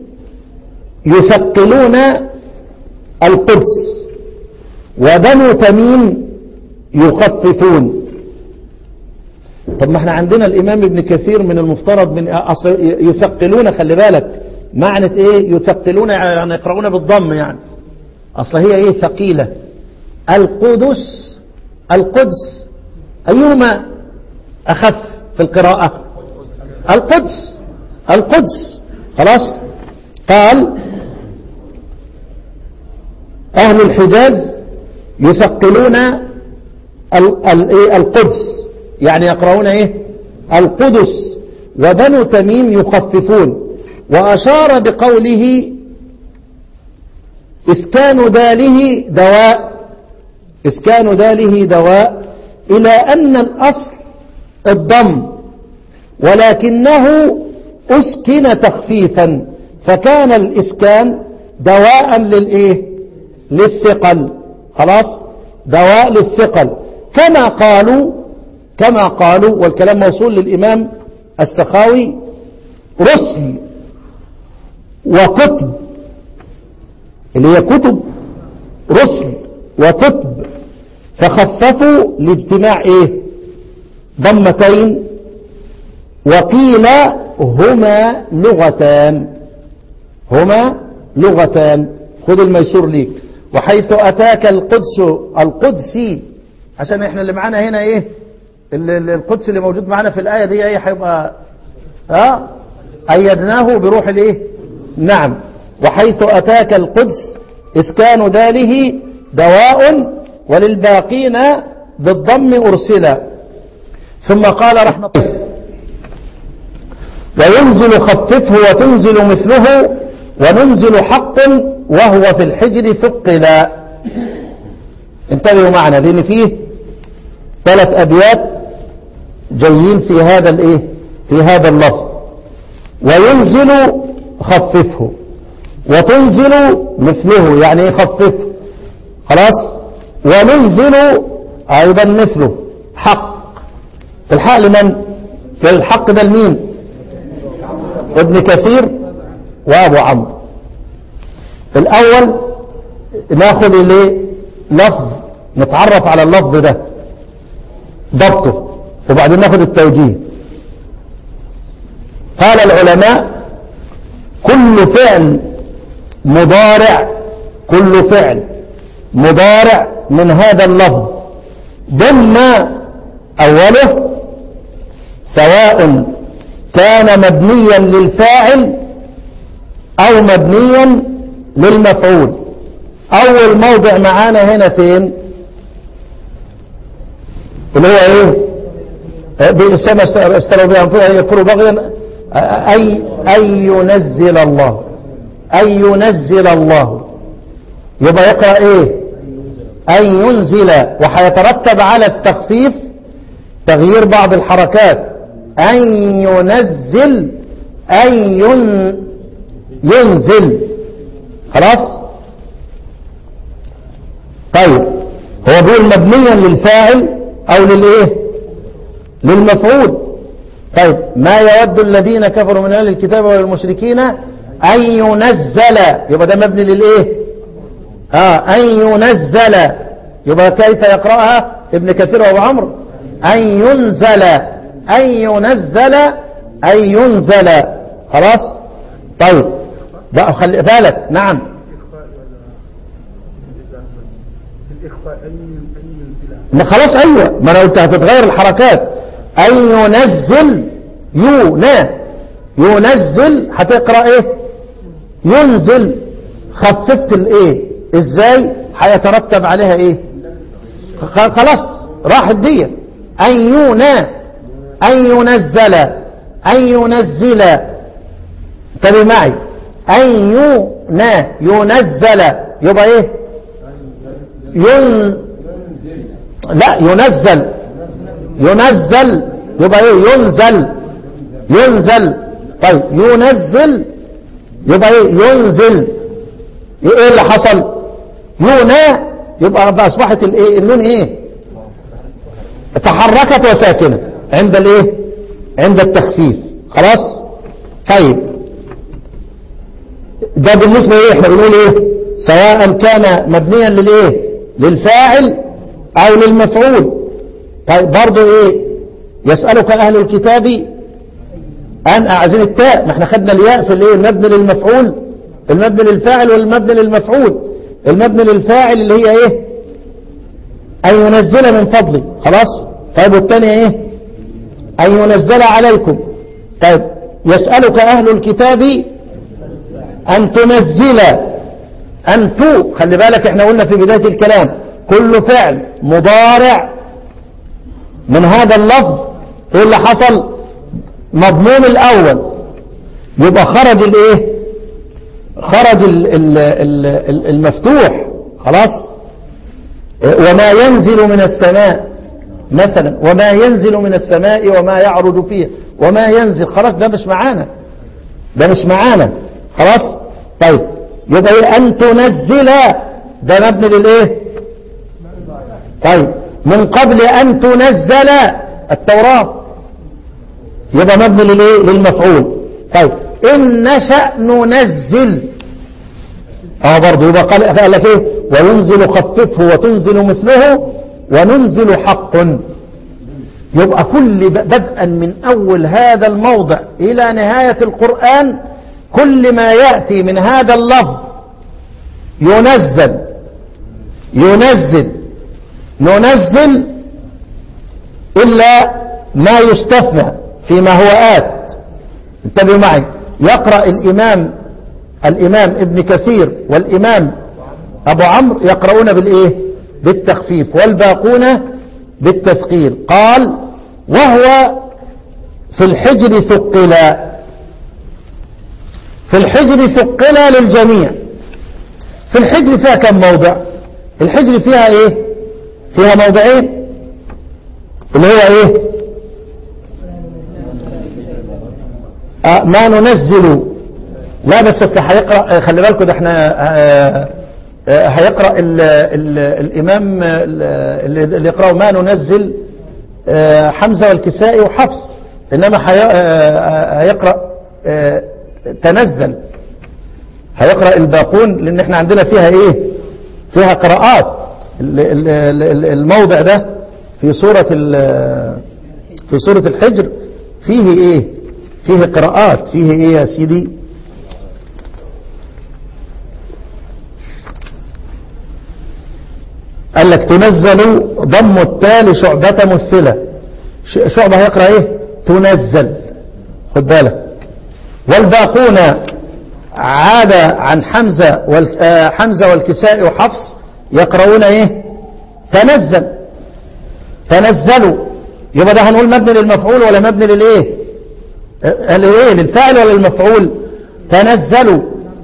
يثقلون القدس وبنو تميم يخففون طب ما احنا عندنا الإمام ابن كثير من المفترض من أصل يثقلون خلي بالك معنى ايه يثقلون يعني يقرؤون بالضم يعني أصل هي ايه ثقيلة القدس القدس أيهما أخف في القراءة القدس القدس خلاص قال أهل الحجاز يثقلون القدس يعني يقرؤون ايه القدس وبنو تميم يخففون وأشار بقوله إسكان داله دواء إسكان داله دواء إلى أن الأصل الضم ولكنه أسكن تخفيفا فكان الإسكان دواء للإيه للثقل خلاص دواء للثقل كما قالوا كما قالوا والكلام موصول للإمام السخاوي رسل وكتب اللي هي كتب رسل وكتب فخففوا لاجتماع ايه ضمتين وقيل هما لغتان هما لغتان خذ الميسور ليك وحيث أتاك القدس القدسي عشان احنا اللي معانا هنا ايه ال- ال- القدس اللي موجود معانا في الآية دي ايه هيبقى اه أيدناه بروح الايه نعم وحيث أتاك القدس إسكان داله دواء وللباقين بالضم أرسلا ثم قال رحمة الله وينزل خففه وتنزل مثله وننزل حق وهو في الحجر ثقلا انتبهوا معنا لان فيه ثلاث ابيات جايين في هذا الايه في هذا اللفظ وينزل خففه وتنزل مثله يعني ايه خففه خلاص وننزل ايضا مثله حق الحق لمن الحق ده لمين ابن كثير وابو عمرو الاول ناخذ الايه لفظ نتعرف على اللفظ ده ضبطه وبعدين ناخذ التوجيه قال العلماء كل فعل مضارع كل فعل مضارع من هذا اللفظ ضم اوله سواء كان مبنيا للفاعل او مبنيا للمفعول اول موضع معانا هنا فين اللي هو ايه بإسلام اشتروا بها أنفسهم يكفروا بغيا أي أي ينزل الله أي ينزل الله يبقى يقرأ إيه أن ينزل وحيترتب على التخفيف تغيير بعض الحركات أن ينزل أن ين ينزل خلاص طيب هو بيقول مبنيا للفاعل أو للإيه للمفعول طيب ما يود الذين كفروا من أهل الكتاب والمشركين أن ينزل يبقى ده مبني للإيه آه أن ينزل يبقى كيف يقرأها ابن كثير وابو عمرو أن ينزل أن ينزل أن ينزل خلاص طيب بقى خلي بالك نعم الإخفاء أي أي ينزلها ما خلاص ايوه ما انا قلت هتتغير الحركات ان ينزل يونا ينزل هتقرا ايه ينزل خففت الايه ازاي هيترتب عليها ايه خ- خلاص راحت دي ان يونا ان ينزل ان ينزل انتبه معي ان يونا ينزل يبقى ايه ين لا ينزل ينزل يبقى ايه ينزل ينزل طيب ينزل يبقى ايه ينزل ايه اللي حصل يونا يبقى بقى اصبحت الايه النون ايه تحركت وساكنه عند الايه عند التخفيف خلاص طيب ده بالنسبه ايه احنا بنقول ايه سواء كان مبنيا للايه للفاعل او للمفعول طيب برضو ايه يسألك اهل الكتاب ان اعزل التاء ما احنا خدنا الياء في الايه المبني للمفعول المبني للفاعل والمبني للمفعول المبني للفاعل اللي هي ايه ان ينزل من فضلي خلاص طيب والثانية ايه ان ينزل عليكم طيب يسألك اهل الكتاب ان تنزل أن تو خلي بالك احنا قلنا في بداية الكلام كل فعل مضارع من هذا اللفظ ايه اللي حصل مضموم الأول يبقى خرج الايه خرج ال ال ال ال المفتوح خلاص اه وما ينزل من السماء مثلا وما ينزل من السماء وما يعرج فيها وما ينزل خلاص ده مش معانا ده مش معانا خلاص طيب يبقى ايه ان تنزل ده مبني للايه طيب من قبل ان تنزل التوراة يبقى مبني للايه للمفعول طيب إن نشأ ننزل اه برضه يبقى قال قال لك ايه وينزل خففه وتنزل مثله وننزل حق يبقى كل ب- بدءا من أول هذا الموضع إلى نهاية القرآن كل ما يأتي من هذا اللفظ ينزل ينزل ننزل إلا ما يستثنى فيما هو آت انتبهوا معي يقرأ الإمام الإمام ابن كثير والإمام أبو عمرو يقرؤون بالإيه بالتخفيف والباقون بالتثقيل قال وهو في الحجر ثقلا في الحجر ثقلا للجميع في الحجر فيها كم موضع الحجر فيها ايه فيها موضعين اللي هو ايه آه ما ننزل لا بس أصل هيقرأ خلي بالكم ده احنا آه، آه، هيقرأ ال ال الإمام اللي اللي يقرأوا ما ننزل آه، حمزة والكسائي وحفص إنما هي- آه، هيقرأ آه، تنزل هيقرأ الباقون لأن احنا عندنا فيها إيه فيها قراءات ال- ال- ال- الموضع ده في سورة ال- في سورة الحجر فيه إيه فيه قراءات فيه إيه يا سيدي قال لك تنزل ضم التالي شعبة مثلة ش- شعبة هيقرأ ايه تنزل خد بالك والباقون عاد عن حمزة وال... آه، حمزة والكساء وحفص يقرؤون ايه تنزل تنزلوا يبقى ده هنقول مبني للمفعول ولا مبني للايه آه، للايه للفاعل ولا للمفعول تنزلوا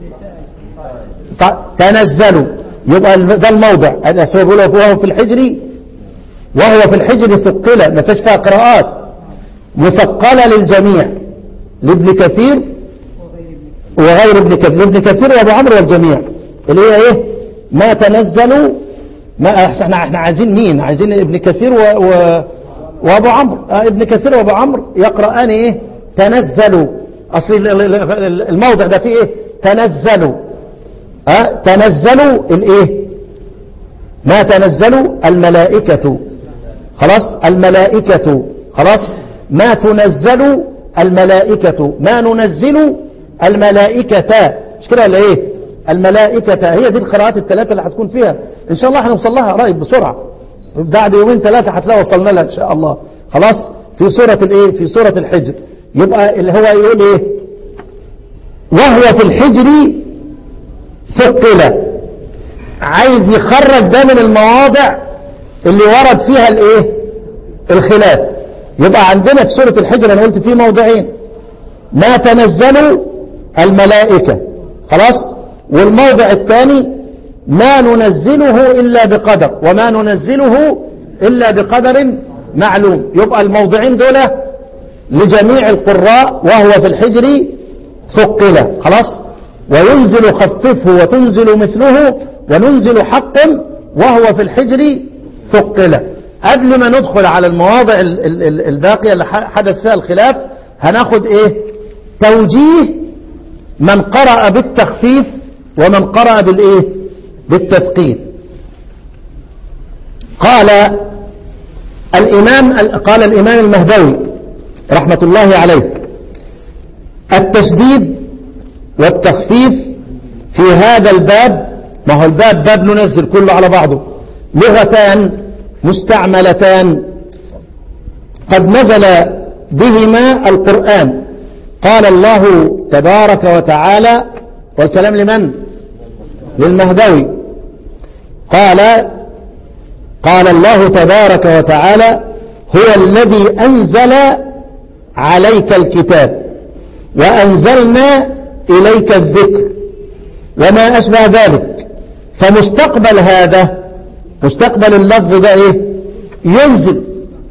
ت- تنزلوا يبقى الم- ده الموضع الأسباب يقول وهو في الحجر وهو في الحجر ثقلة ما فيش فيها قراءات مثقلة للجميع لابن كثير وغير ابن كثير لابن كثير وابو عمرو والجميع اللي هي ايه ما تنزلوا ما احنا احنا عايزين مين عايزين ابن كثير و, و وابو عمرو آه ابن كثير وابو عمرو يقرأان ايه تنزلوا اصل ال- ال- ال- الموضع ده فيه ايه تنزلوا أه؟ تنزلوا الايه ما تنزلوا الملائكة خلاص الملائكة خلاص ما تنزل الملائكة ما ننزل الملائكة مش كده ولا ايه الملائكة هي دي القراءات الثلاثة اللي هتكون فيها ان شاء الله هنوصل لها قريب بسرعة بعد يومين ثلاثة هتلاقي وصلنا لها ان شاء الله خلاص في سورة الايه في سورة الحجر يبقى اللي هو يقول ايه وهو في الحجر ثقل عايز يخرج ده من المواضع اللي ورد فيها الايه الخلاف يبقى عندنا في سورة الحجر انا قلت فيه موضعين ما تنزلوا الملائكة خلاص والموضع الثاني ما ننزله إلا بقدر وما ننزله إلا بقدر معلوم يبقى الموضعين دول لجميع القراء وهو في الحجر ثقل خلاص وينزل خففه وتنزل مثله وننزل حق وهو في الحجر ثقل قبل ما ندخل على المواضع ال- ال- ال- الباقية اللي ح- حدث فيها الخلاف هناخد ايه توجيه من قرأ بالتخفيف ومن قرأ بالايه بالتثقيل قال الإمام قال الإمام المهدوي رحمة الله عليه التشديد والتخفيف في هذا الباب ما هو الباب باب ننزل كله على بعضه لغتان مستعملتان قد نزل بهما القرآن قال الله تبارك وتعالى والكلام لمن للمهدوي قال قال الله تبارك وتعالى هو الذي أنزل عليك الكتاب وأنزلنا إليك الذكر وما أشبه ذلك فمستقبل هذا مستقبل اللفظ ده إيه ينزل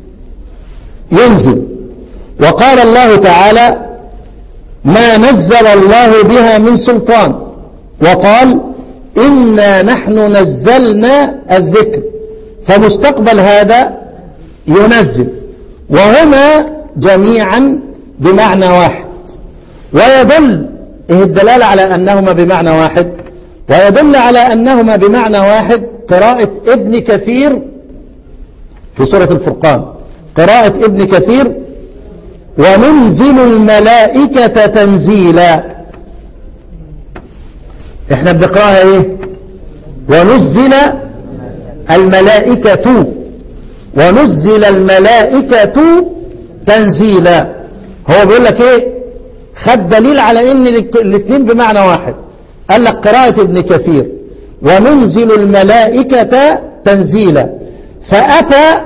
ينزل وقال الله تعالى ما نزل الله بها من سلطان وقال إنا نحن نزلنا الذكر فمستقبل هذا ينزل وهما جميعا بمعنى واحد ويدل إيه الدلالة على أنهما بمعنى واحد ويدل على أنهما بمعنى واحد قراءة ابن كثير في سورة الفرقان قراءة ابن كثير وننزل الملائكة تنزيلا احنا بنقراها ايه ونزل الملائكة ونزل الملائكة تنزيلا هو بيقول لك ايه خد دليل على ان الاثنين بمعنى واحد قال لك قراءة ابن كثير وننزل الملائكة تنزيلا فأتى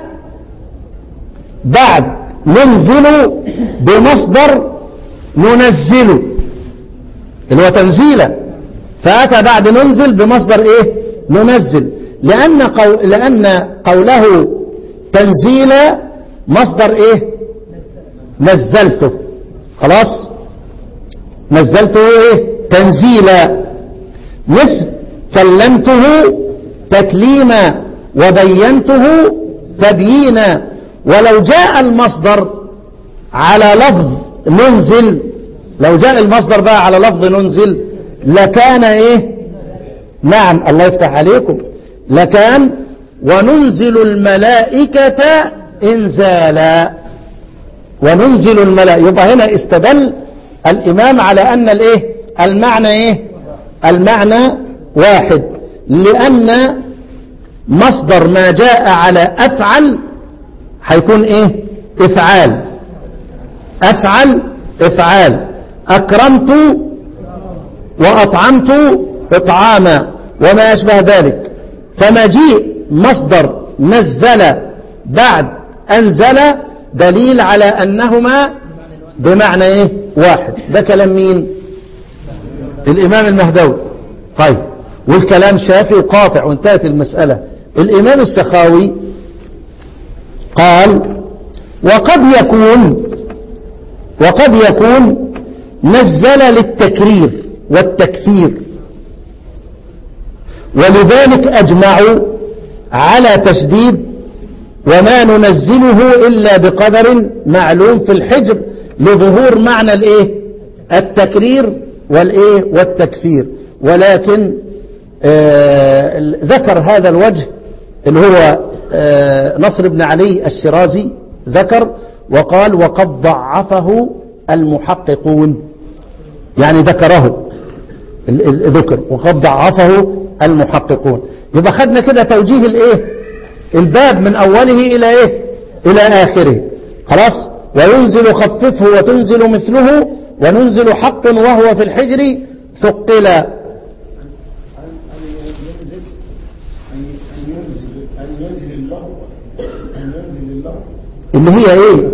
بعد ننزل بمصدر ننزل اللي هو تنزيلا فأتى بعد ننزل بمصدر ايه ننزل لأن, قو... لأن قوله تنزيلا مصدر ايه نزلته خلاص نزلته ايه تنزيلا مثل كلمته تكليما وبينته تبيينا ولو جاء المصدر على لفظ ننزل لو جاء المصدر بقى على لفظ ننزل لكان ايه نعم الله يفتح عليكم لكان وننزل الملائكة انزالا وننزل الملائكة يبقى هنا استدل الامام على ان الايه المعنى ايه المعنى واحد لان مصدر ما جاء على افعل هيكون ايه افعال افعل افعال اكرمت واطعمت اطعاما وما يشبه ذلك فمجيء مصدر نزل بعد انزل دليل على انهما بمعنى ايه واحد ده كلام مين الامام المهدوي طيب والكلام شافي وقاطع وانتهت المسألة الامام السخاوي قال وقد يكون وقد يكون نزل للتكرير والتكثير ولذلك أجمعوا على تشديد وما ننزله إلا بقدر معلوم في الحجر لظهور معنى الايه التكرير والايه والتكثير ولكن آه ذكر هذا الوجه اللي هو آه نصر بن علي الشرازي ذكر وقال وقد ضعفه المحققون يعني ذكره ذكر وقد ضعفه المحققون يبقى خدنا كده توجيه الايه الباب من اوله الى ايه الى اخره خلاص وينزل خففه وتنزل مثله وننزل حق وهو في الحجر ثقلا اللي هي ايه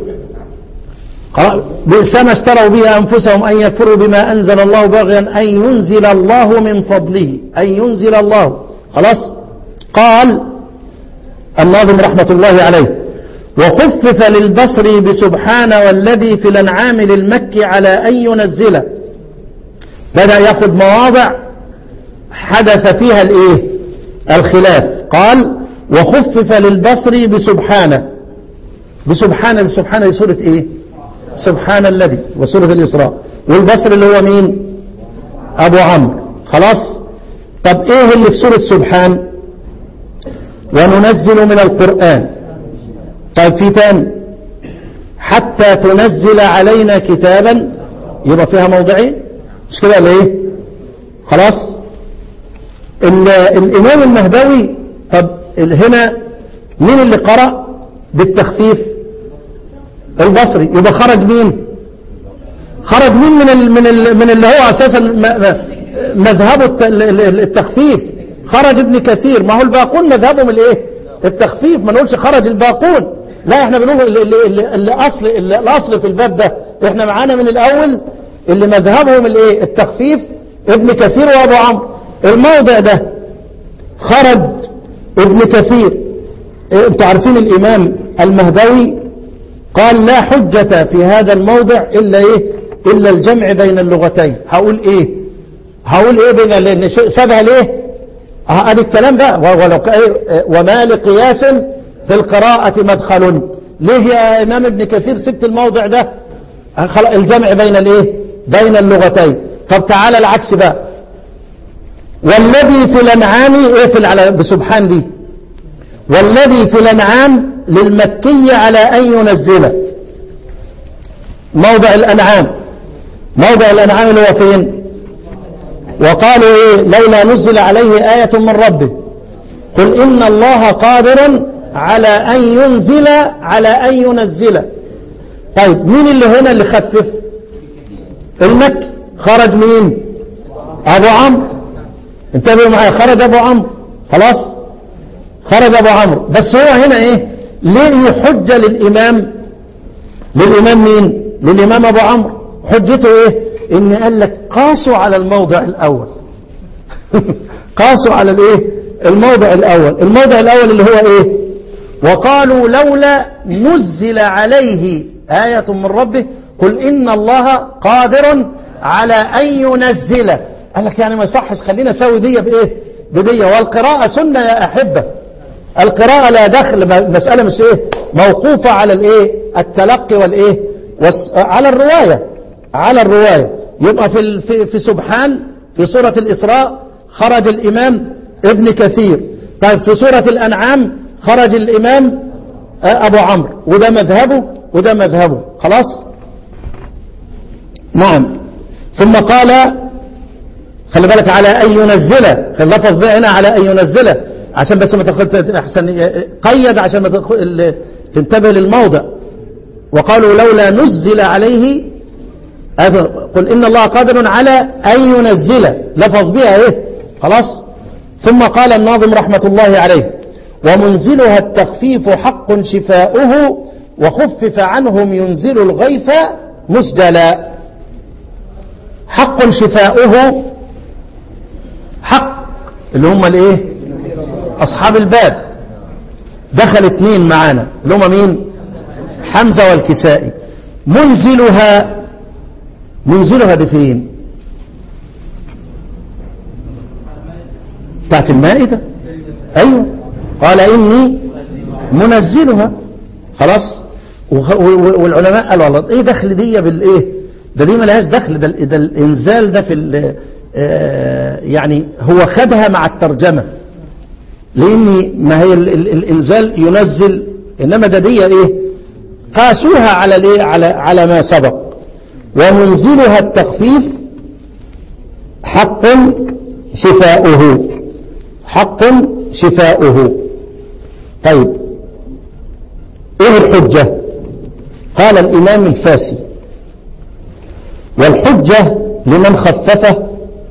بئس ما اشتروا به أنفسهم أن يكفروا بما أنزل الله بغيا أن ينزل الله من فضله أن ينزل الله خلاص قال الناظم رحمة الله عليه وخفف للبصر بسبحان والذي في الانعام للمكي على أن ينزله بدأ ياخذ مواضع حدث فيها الايه الخلاف قال وخفف للبصر بسبحانه بسبحانه سبحانه سورة ايه سبحان الذي وسورة الإسراء والبصر اللي هو مين أبو عمرو خلاص طب إيه اللي في سورة سبحان وننزل من القرآن طيب في تاني حتى تنزل علينا كتابا يبقى فيها موضعين مش كده ولا ايه خلاص الإمام المهدوي طب هنا مين اللي قرأ بالتخفيف البصري يبقى خرج مين خرج مين من ال من ال من اللي هو اساسا مذهبه التخفيف خرج ابن كثير ما هو الباقون مذهبهم الايه التخفيف ما نقولش خرج الباقون لا احنا بنقول اللي, اللي, اللي اصل اللي الاصل في الباب ده احنا معانا من الاول اللي مذهبهم الايه التخفيف ابن كثير وابو عمرو الموضع ده خرج ابن كثير انتوا عارفين الامام المهدوي قال لا حجة في هذا الموضع إلا إيه إلا الجمع بين اللغتين هقول إيه هقول إيه بين لأن سابها ليه هذا الكلام بقى ولو إيه وما لقياس في القراءة مدخل ليه يا إمام ابن كثير سبت الموضع ده خلاص الجمع بين الايه بين اللغتين طب تعالى العكس بقى والذي في الانعام اقفل على بسبحان دي والذي في الانعام للمكي على ان ينزله موضع الانعام موضع الانعام اللي هو فين وقالوا ايه لولا نزل عليه آية من ربه قل إن الله قادر على أن ينزل على أن ينزل طيب مين اللي هنا اللي خفف المكي خرج مين أبو عمرو انتبهوا معايا خرج أبو عمرو خلاص خرج أبو عمرو بس هو هنا إيه ليه حجة للإمام للإمام مين للإمام أبو عمرو حجته إيه إن قال لك قاسوا على الموضع الأول قاسوا على الإيه الموضع الأول الموضع الأول اللي هو إيه وقالوا لولا نزل عليه آية من ربه قل إن الله قادر على أن ينزل قال لك يعني ما يصحش خلينا نسوي دي بإيه بدية والقراءة سنة يا أحبة القراءة لا دخل مسألة مش إيه موقوفة على الإيه التلقي والإيه والس... على الرواية على الرواية يبقى في ال... في, في سبحان في سورة الإسراء خرج الإمام ابن كثير طيب في سورة الأنعام خرج الإمام أبو عمرو وده مذهبه وده مذهبه خلاص نعم ثم قال خلي بالك على أن ينزل اللفظ بقى هنا على أن ينزل عشان بس ما تاخد احسن قيد عشان ما تاخد تنتبه للموضع وقالوا لولا نزل عليه قل إن الله قادر على أن ينزل لفظ بها إيه خلاص ثم قال الناظم رحمة الله عليه ومنزلها التخفيف حق شفاؤه وخفف عنهم ينزل الغيث مسجلا حق شفاؤه حق اللي هم الايه اصحاب الباب دخل اثنين معانا اللي هم مين حمزة والكسائي منزلها منزلها دي فين بتاعت المائدة ايوه قال اني منزلها خلاص والعلماء قالوا والله ايه دخل دي بالايه ده دي ملهاش دخل ده, ده الانزال ده في يعني هو خدها مع الترجمة لان ما هي ال ال الانزال ينزل انما ده دي ايه قاسوها على الايه على على ما سبق ومنزلها التخفيف حق شفاؤه حق شفاؤه طيب ايه الحجة قال الامام الفاسي والحجة لمن خففه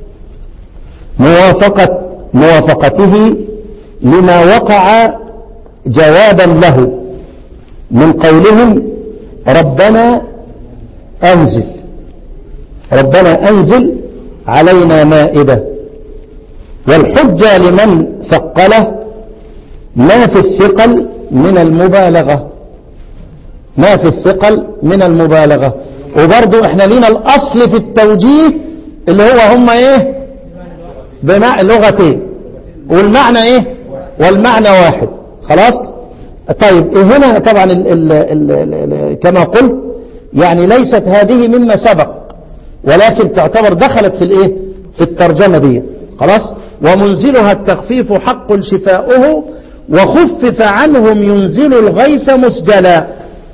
موافقة موافقته لما وقع جوابا له من قولهم ربنا أنزل ربنا أنزل علينا مائدة والحجة لمن ثقله ما في الثقل من المبالغة ما في الثقل من المبالغة وبرضو احنا لينا الأصل في التوجيه اللي هو هم ايه بماء لغتين والمعنى ايه والمعنى واحد خلاص طيب هنا طبعا ال ال ال ال ال كما قلت يعني ليست هذه مما سبق ولكن تعتبر دخلت في الايه في الترجمة دي خلاص ومنزلها التخفيف حق شفاؤه وخفف عنهم ينزل الغيث مسجلا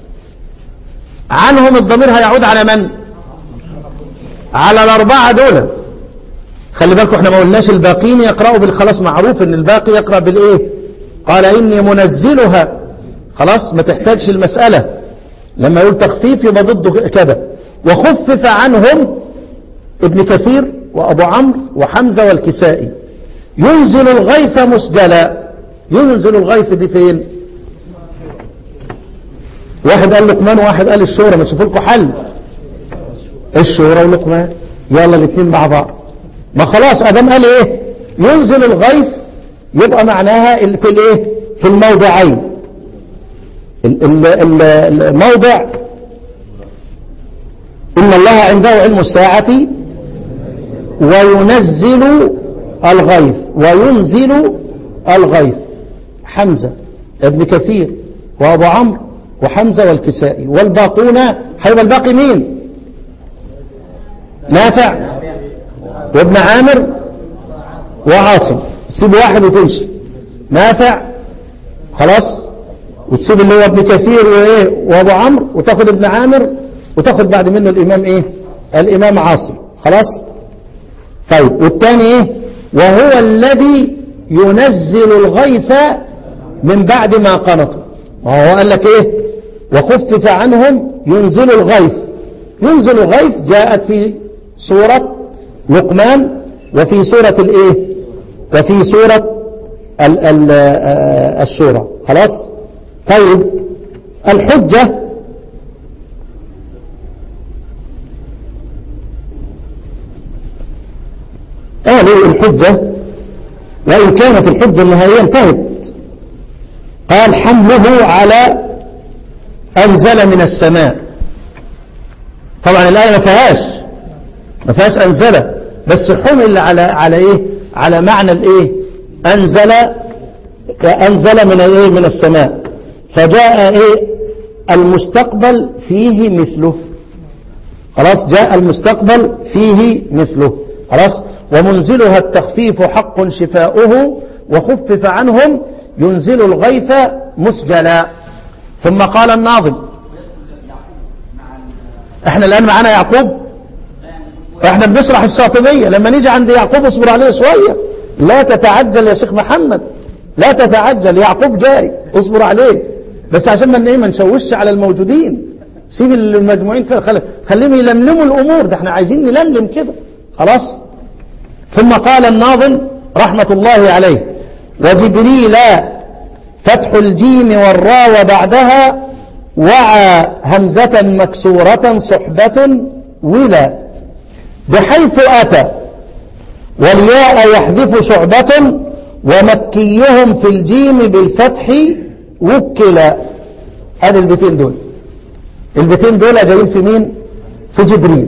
عنهم الضمير هيعود على من على الأربعة دول خلي بالكم احنا ما قلناش الباقين يقرأوا بالخلاص معروف ان الباقي يقرأ بالايه قال اني منزلها خلاص ما تحتاجش المسألة لما يقول تخفيف يبقى ضده كده وخفف عنهم ابن كثير وابو عمرو وحمزة والكسائي ينزل الغيث مسجلا ينزل الغيث دي فين واحد قال لقمان وواحد قال الشورى ما تشوفوا لكم حل الشورى ولقمان يلا الاثنين مع بعض ما خلاص ادم قال ايه ينزل الغيث يبقى معناها في الايه في الموضعين الموضع ان الله عنده علم الساعة وينزل الغيث وينزل الغيث حمزة ابن كثير وابو عمرو وحمزة والكسائي والباقون هيبقى الباقي مين نافع وابن عامر وعاصم تسيب واحد وتمشي نافع خلاص وتسيب اللي هو ابن كثير وايه وابو عمرو وتاخد ابن عامر وتاخد بعد منه الامام ايه الامام عاصم خلاص طيب والثاني ايه وهو الذي ينزل الغيث من بعد ما قنطوا وهو قال لك ايه وخفف عنهم ينزل الغيث ينزل الغيث جاءت في سورة لقمان وفي سورة الايه وفي سورة ال ال الشورى خلاص طيب الحجة قالوا الحجة وإن كانت الحجة النهائية انتهت قال حمله على أنزل من السماء طبعا الآية ما فيهاش ما فيهاش أنزل بس حمل على على إيه على معنى الإيه أنزل أنزل من الإيه من السماء فجاء إيه المستقبل فيه مثله خلاص جاء المستقبل فيه مثله خلاص ومنزلها التخفيف حق شفاؤه وخفف عنهم ينزل الغيث مسجلا ثم قال الناظم احنا الآن معانا يعقوب احنا بنشرح الشاطبية لما نيجي عند يعقوب اصبر عليه شوية لا تتعجل يا شيخ محمد لا تتعجل يعقوب جاي اصبر عليه بس عشان ما ايه ما نشوش على الموجودين سيب المجموعين كده خلي خليهم يلملموا الامور ده احنا عايزين نلملم كده خلاص ثم قال الناظم رحمة الله عليه وجبريل فتح الجيم والراء وبعدها وعى همزة مكسورة صحبة ولا بحيث أتى والياء يحذف شعبة ومكيهم في الجيم بالفتح وكلا هذه البيتين دول البيتين دول جايين في مين في جبريل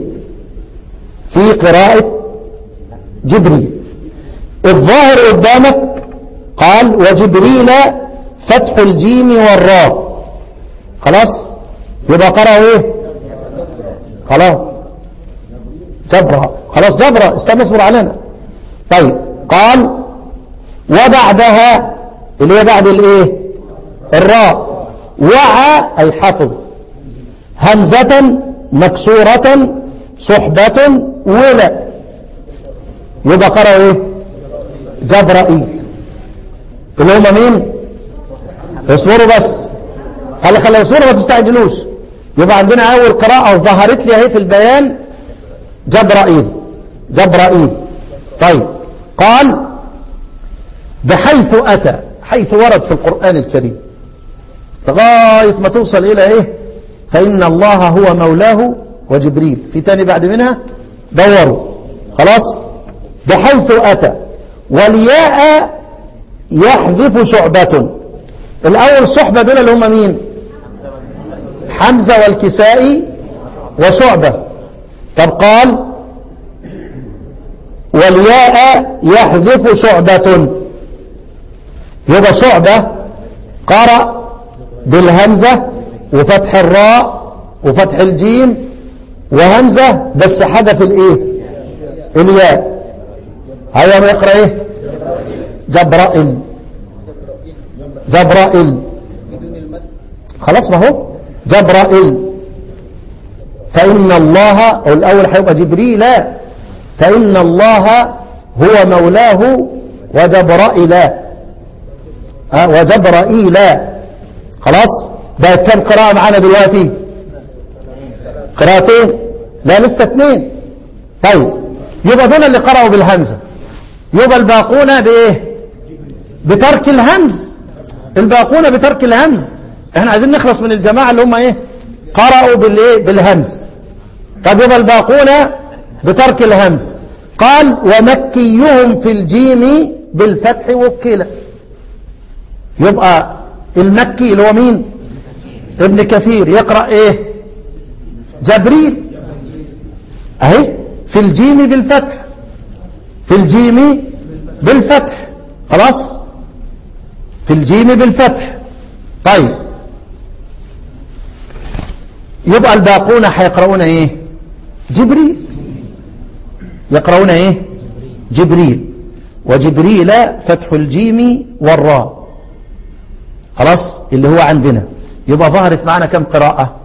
في قراءة جبريل الظاهر قدامك قال وجبريل فتح الجيم والراء خلاص يبقى قرأ ايه خلاص جبرها خلاص جبرها استنى اصبر علينا طيب قال وبعدها اللي هي بعد الايه الراء وعى اي حفظ همزة مكسورة صحبة ولا يبقى قرأ ايه جبرائيل اللي هم مين اصبروا بس خلي خلي اصبروا ما تستعجلوش يبقى عندنا اول قراءة ظهرت لي اهي في البيان جبرائيل جبرائيل طيب قال بحيث اتى حيث ورد في القرآن الكريم لغاية ما توصل الى ايه فإن الله هو مولاه وجبريل في تاني بعد منها دوروا خلاص بحيث أتى والياء يحذف شعبة الأول صحبة دول اللي هم مين حمزة والكسائي وشعبة طب قال والياء يحذف شعبة يبقى شعبة قرأ بالهمزة وفتح الراء وفتح الجيم وهمزة بس حذف الايه الياء هيا ما يقرأ ايه جبرائيل جبرائيل خلاص ما هو جبرائيل فإن الله أو الأول هيبقى جبريل فإن الله هو مولاه وجبرائيل أه وجبرائيل خلاص بقت كم قراءة معانا دلوقتي قراءتين لا لسه اثنين طيب يبقى دول اللي قرأوا بالهمزة يبقى الباقون بايه بترك الهمز الباقون بترك الهمز احنا عايزين نخلص من الجماعة اللي هم ايه قرأوا بالايه بالهمز طب يبقى الباقون بترك الهمز قال ومكيهم في الجيم بالفتح وكلا يبقى المكي اللي هو مين ابن كثير يقرأ ايه جبريل اهي في الجيم بالفتح في الجيم بالفتح خلاص في الجيم بالفتح طيب يبقى الباقون هيقرؤون ايه جبريل يقرؤون ايه جبريل وجبريل فتح الجيم والراء خلاص اللي هو عندنا يبقى ظهرت معنا كم قراءة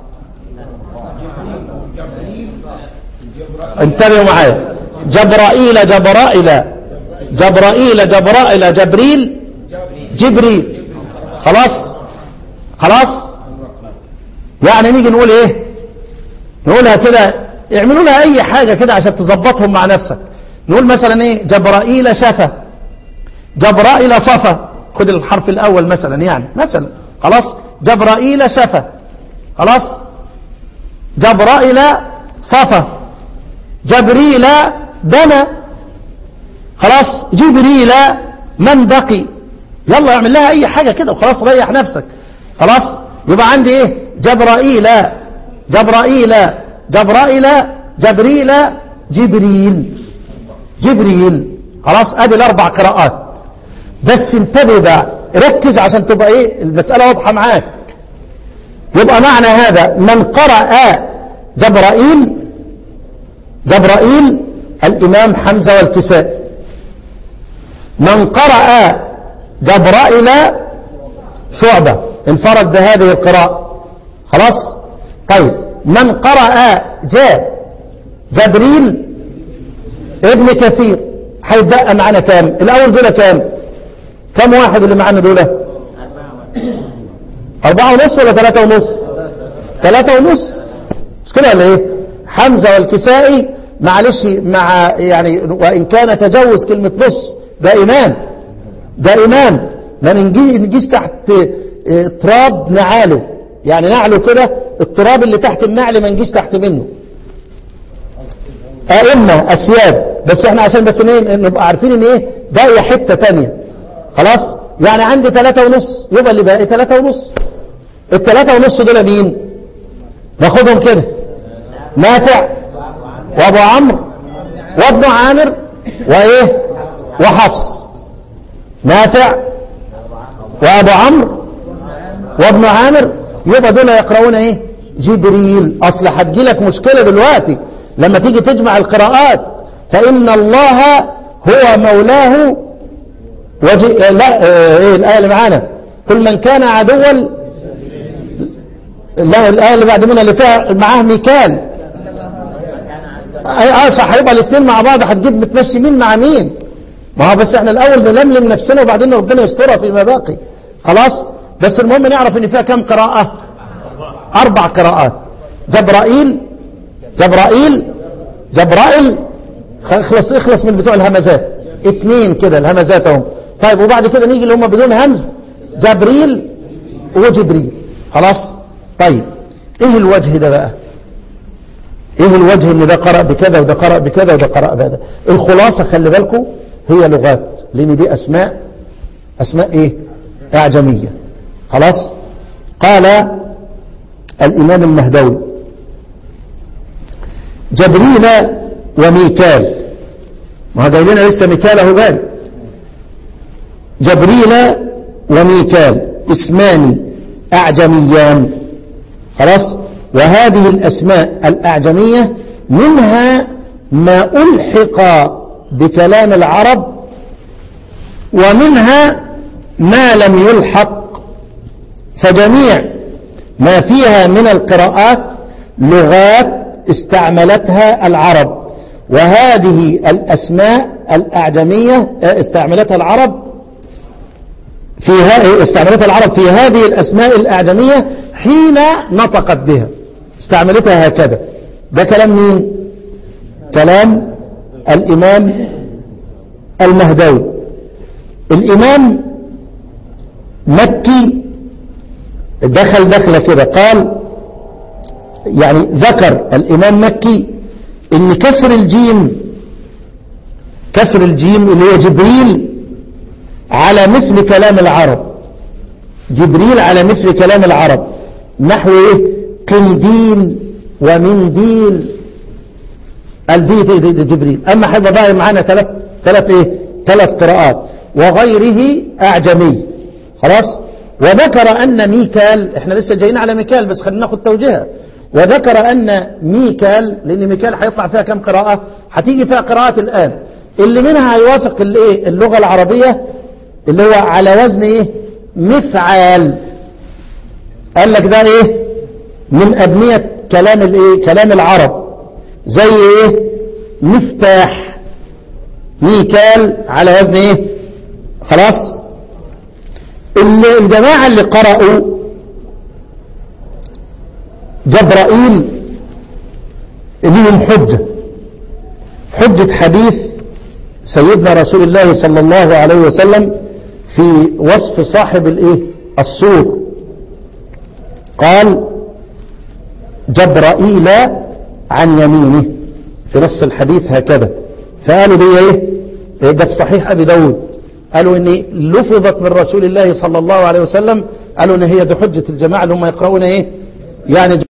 انتبهوا معايا جبرائيل جبرائيل جبرائيل جبرائيل جبريل جبريل خلاص خلاص يعني نيجي نقول ايه نقولها كده اعملوا لها اي حاجة كده عشان تظبطهم مع نفسك نقول مثلا ايه جبرائيل شفا جبرائيل صفا خد الحرف الاول مثلا يعني مثلا خلاص جبرائيل شفا خلاص جبرائيل صفا جبريل دنا خلاص جبريل من بقي يلا اعمل لها اي حاجة كده وخلاص ريح نفسك خلاص يبقى عندي ايه جبرائيل جبرائيل جبرائيل جبريل جبريل جبريل خلاص ادي الاربع قراءات بس انتبه بقى ركز عشان تبقى ايه المسألة واضحة معاك يبقى معنى هذا من قرأ جبرائيل جبرائيل الإمام حمزة والكسائي من قرأ جبرائيل شعبة انفرد بهذه القراءة خلاص طيب من قرأ جاء جبريل ابن كثير هيتبقى معانا كام الاول دول كام كم واحد اللي معانا دول أربعة ونص ولا ثلاثة ونص ثلاثة ونص مش كده ولا ايه حمزة والكسائي معلش مع يعني وإن كان تجوز كلمة نص ده إمام ده إمام ما نجي نجيش تحت اه، تراب نعاله يعني نعله كده التراب اللي تحت النعل ما نجيش تحت منه أئمة أسياد بس احنا عشان بس ايه نبقى عارفين ان ايه باقي حتة تانية خلاص يعني عندي ثلاثة ونص يبقى اللي باقي ثلاثة ونص الثلاثة ونص دول مين ناخدهم كده نافع وابو عمرو وابن عامر وايه وحفص نافع وابو عمرو وابن عامر يبقى دول يقرؤون ايه جبريل اصل هتجيلك مشكلة دلوقتي لما تيجي تجمع القراءات فإن الله هو مولاه وجي... لا آه، ايه الآية اللي معانا كل من كان عدوا لا الآية اللي بعد منها اللي فيها معاه ميكال اه صح هيبقى الاثنين مع بعض هتجيب بتمشي مين مع مين ما هو بس احنا الاول نلملم نفسنا وبعدين ربنا يسترها فيما باقي خلاص بس المهم نعرف ان فيها كم قراءة اربع قراءات جبرائيل جبرائيل جبرائيل اخلص اخلص من بتوع الهمزات اتنين كده الهمزات اهم طيب وبعد كده نيجي اللي هم بدون همز جبريل وجبريل خلاص طيب ايه الوجه ده بقى ايه الوجه ان ده قرأ بكذا وده قرأ بكذا وده قرأ بهذا الخلاصة خلي بالكم هي لغات لان دي اسماء اسماء ايه اعجمية خلاص قال الامام المهدوي جبريل وميكال ما هو جاي لنا لسه ميكال اهو جاي جبريل وميكال اسمان اعجميان خلاص وهذه الاسماء الاعجمية منها ما الحق بكلام العرب ومنها ما لم يلحق فجميع ما فيها من القراءات لغات استعملتها العرب وهذه الأسماء الأعجمية استعملتها العرب في استعملتها العرب في هذه الأسماء الأعجمية حين نطقت بها استعملتها هكذا ده كلام مين كلام الإمام المهدوي الإمام مكي دخل دخلة كده قال يعني ذكر الإمام مكي ان كسر الجيم كسر الجيم اللي هو جبريل على مثل كلام العرب جبريل على مثل كلام العرب نحو ايه قنديل ومنديل الدي دي, دي, دي جبريل اما هيبقى بقى معانا ثلاث ثلاث ايه ثلاث قراءات وغيره اعجمي خلاص وذكر ان ميكال احنا لسه جايين على ميكال بس خلينا ناخد توجيهها وذكر أن ميكال لأن ميكال هيطلع فيها كم قراءة هتيجي فيها قراءات الآن اللي منها هيوافق الايه اللغة العربية اللي هو على وزن ايه مفعال قال لك ده ايه من أبنية كلام الايه كلام العرب زي ايه مفتاح ميكال على وزن ايه خلاص اللي الجماعة اللي قرأوا جبرائيل لهم حجة حجة حديث سيدنا رسول الله صلى الله عليه وسلم في وصف صاحب الايه السور قال جبرائيل عن يمينه في نص الحديث هكذا فقالوا دي ايه ده في صحيح ابي داود قالوا ان لفظت من رسول الله صلى الله عليه وسلم قالوا ان هي دي حجة الجماعة اللي هم يقرؤون ايه يعني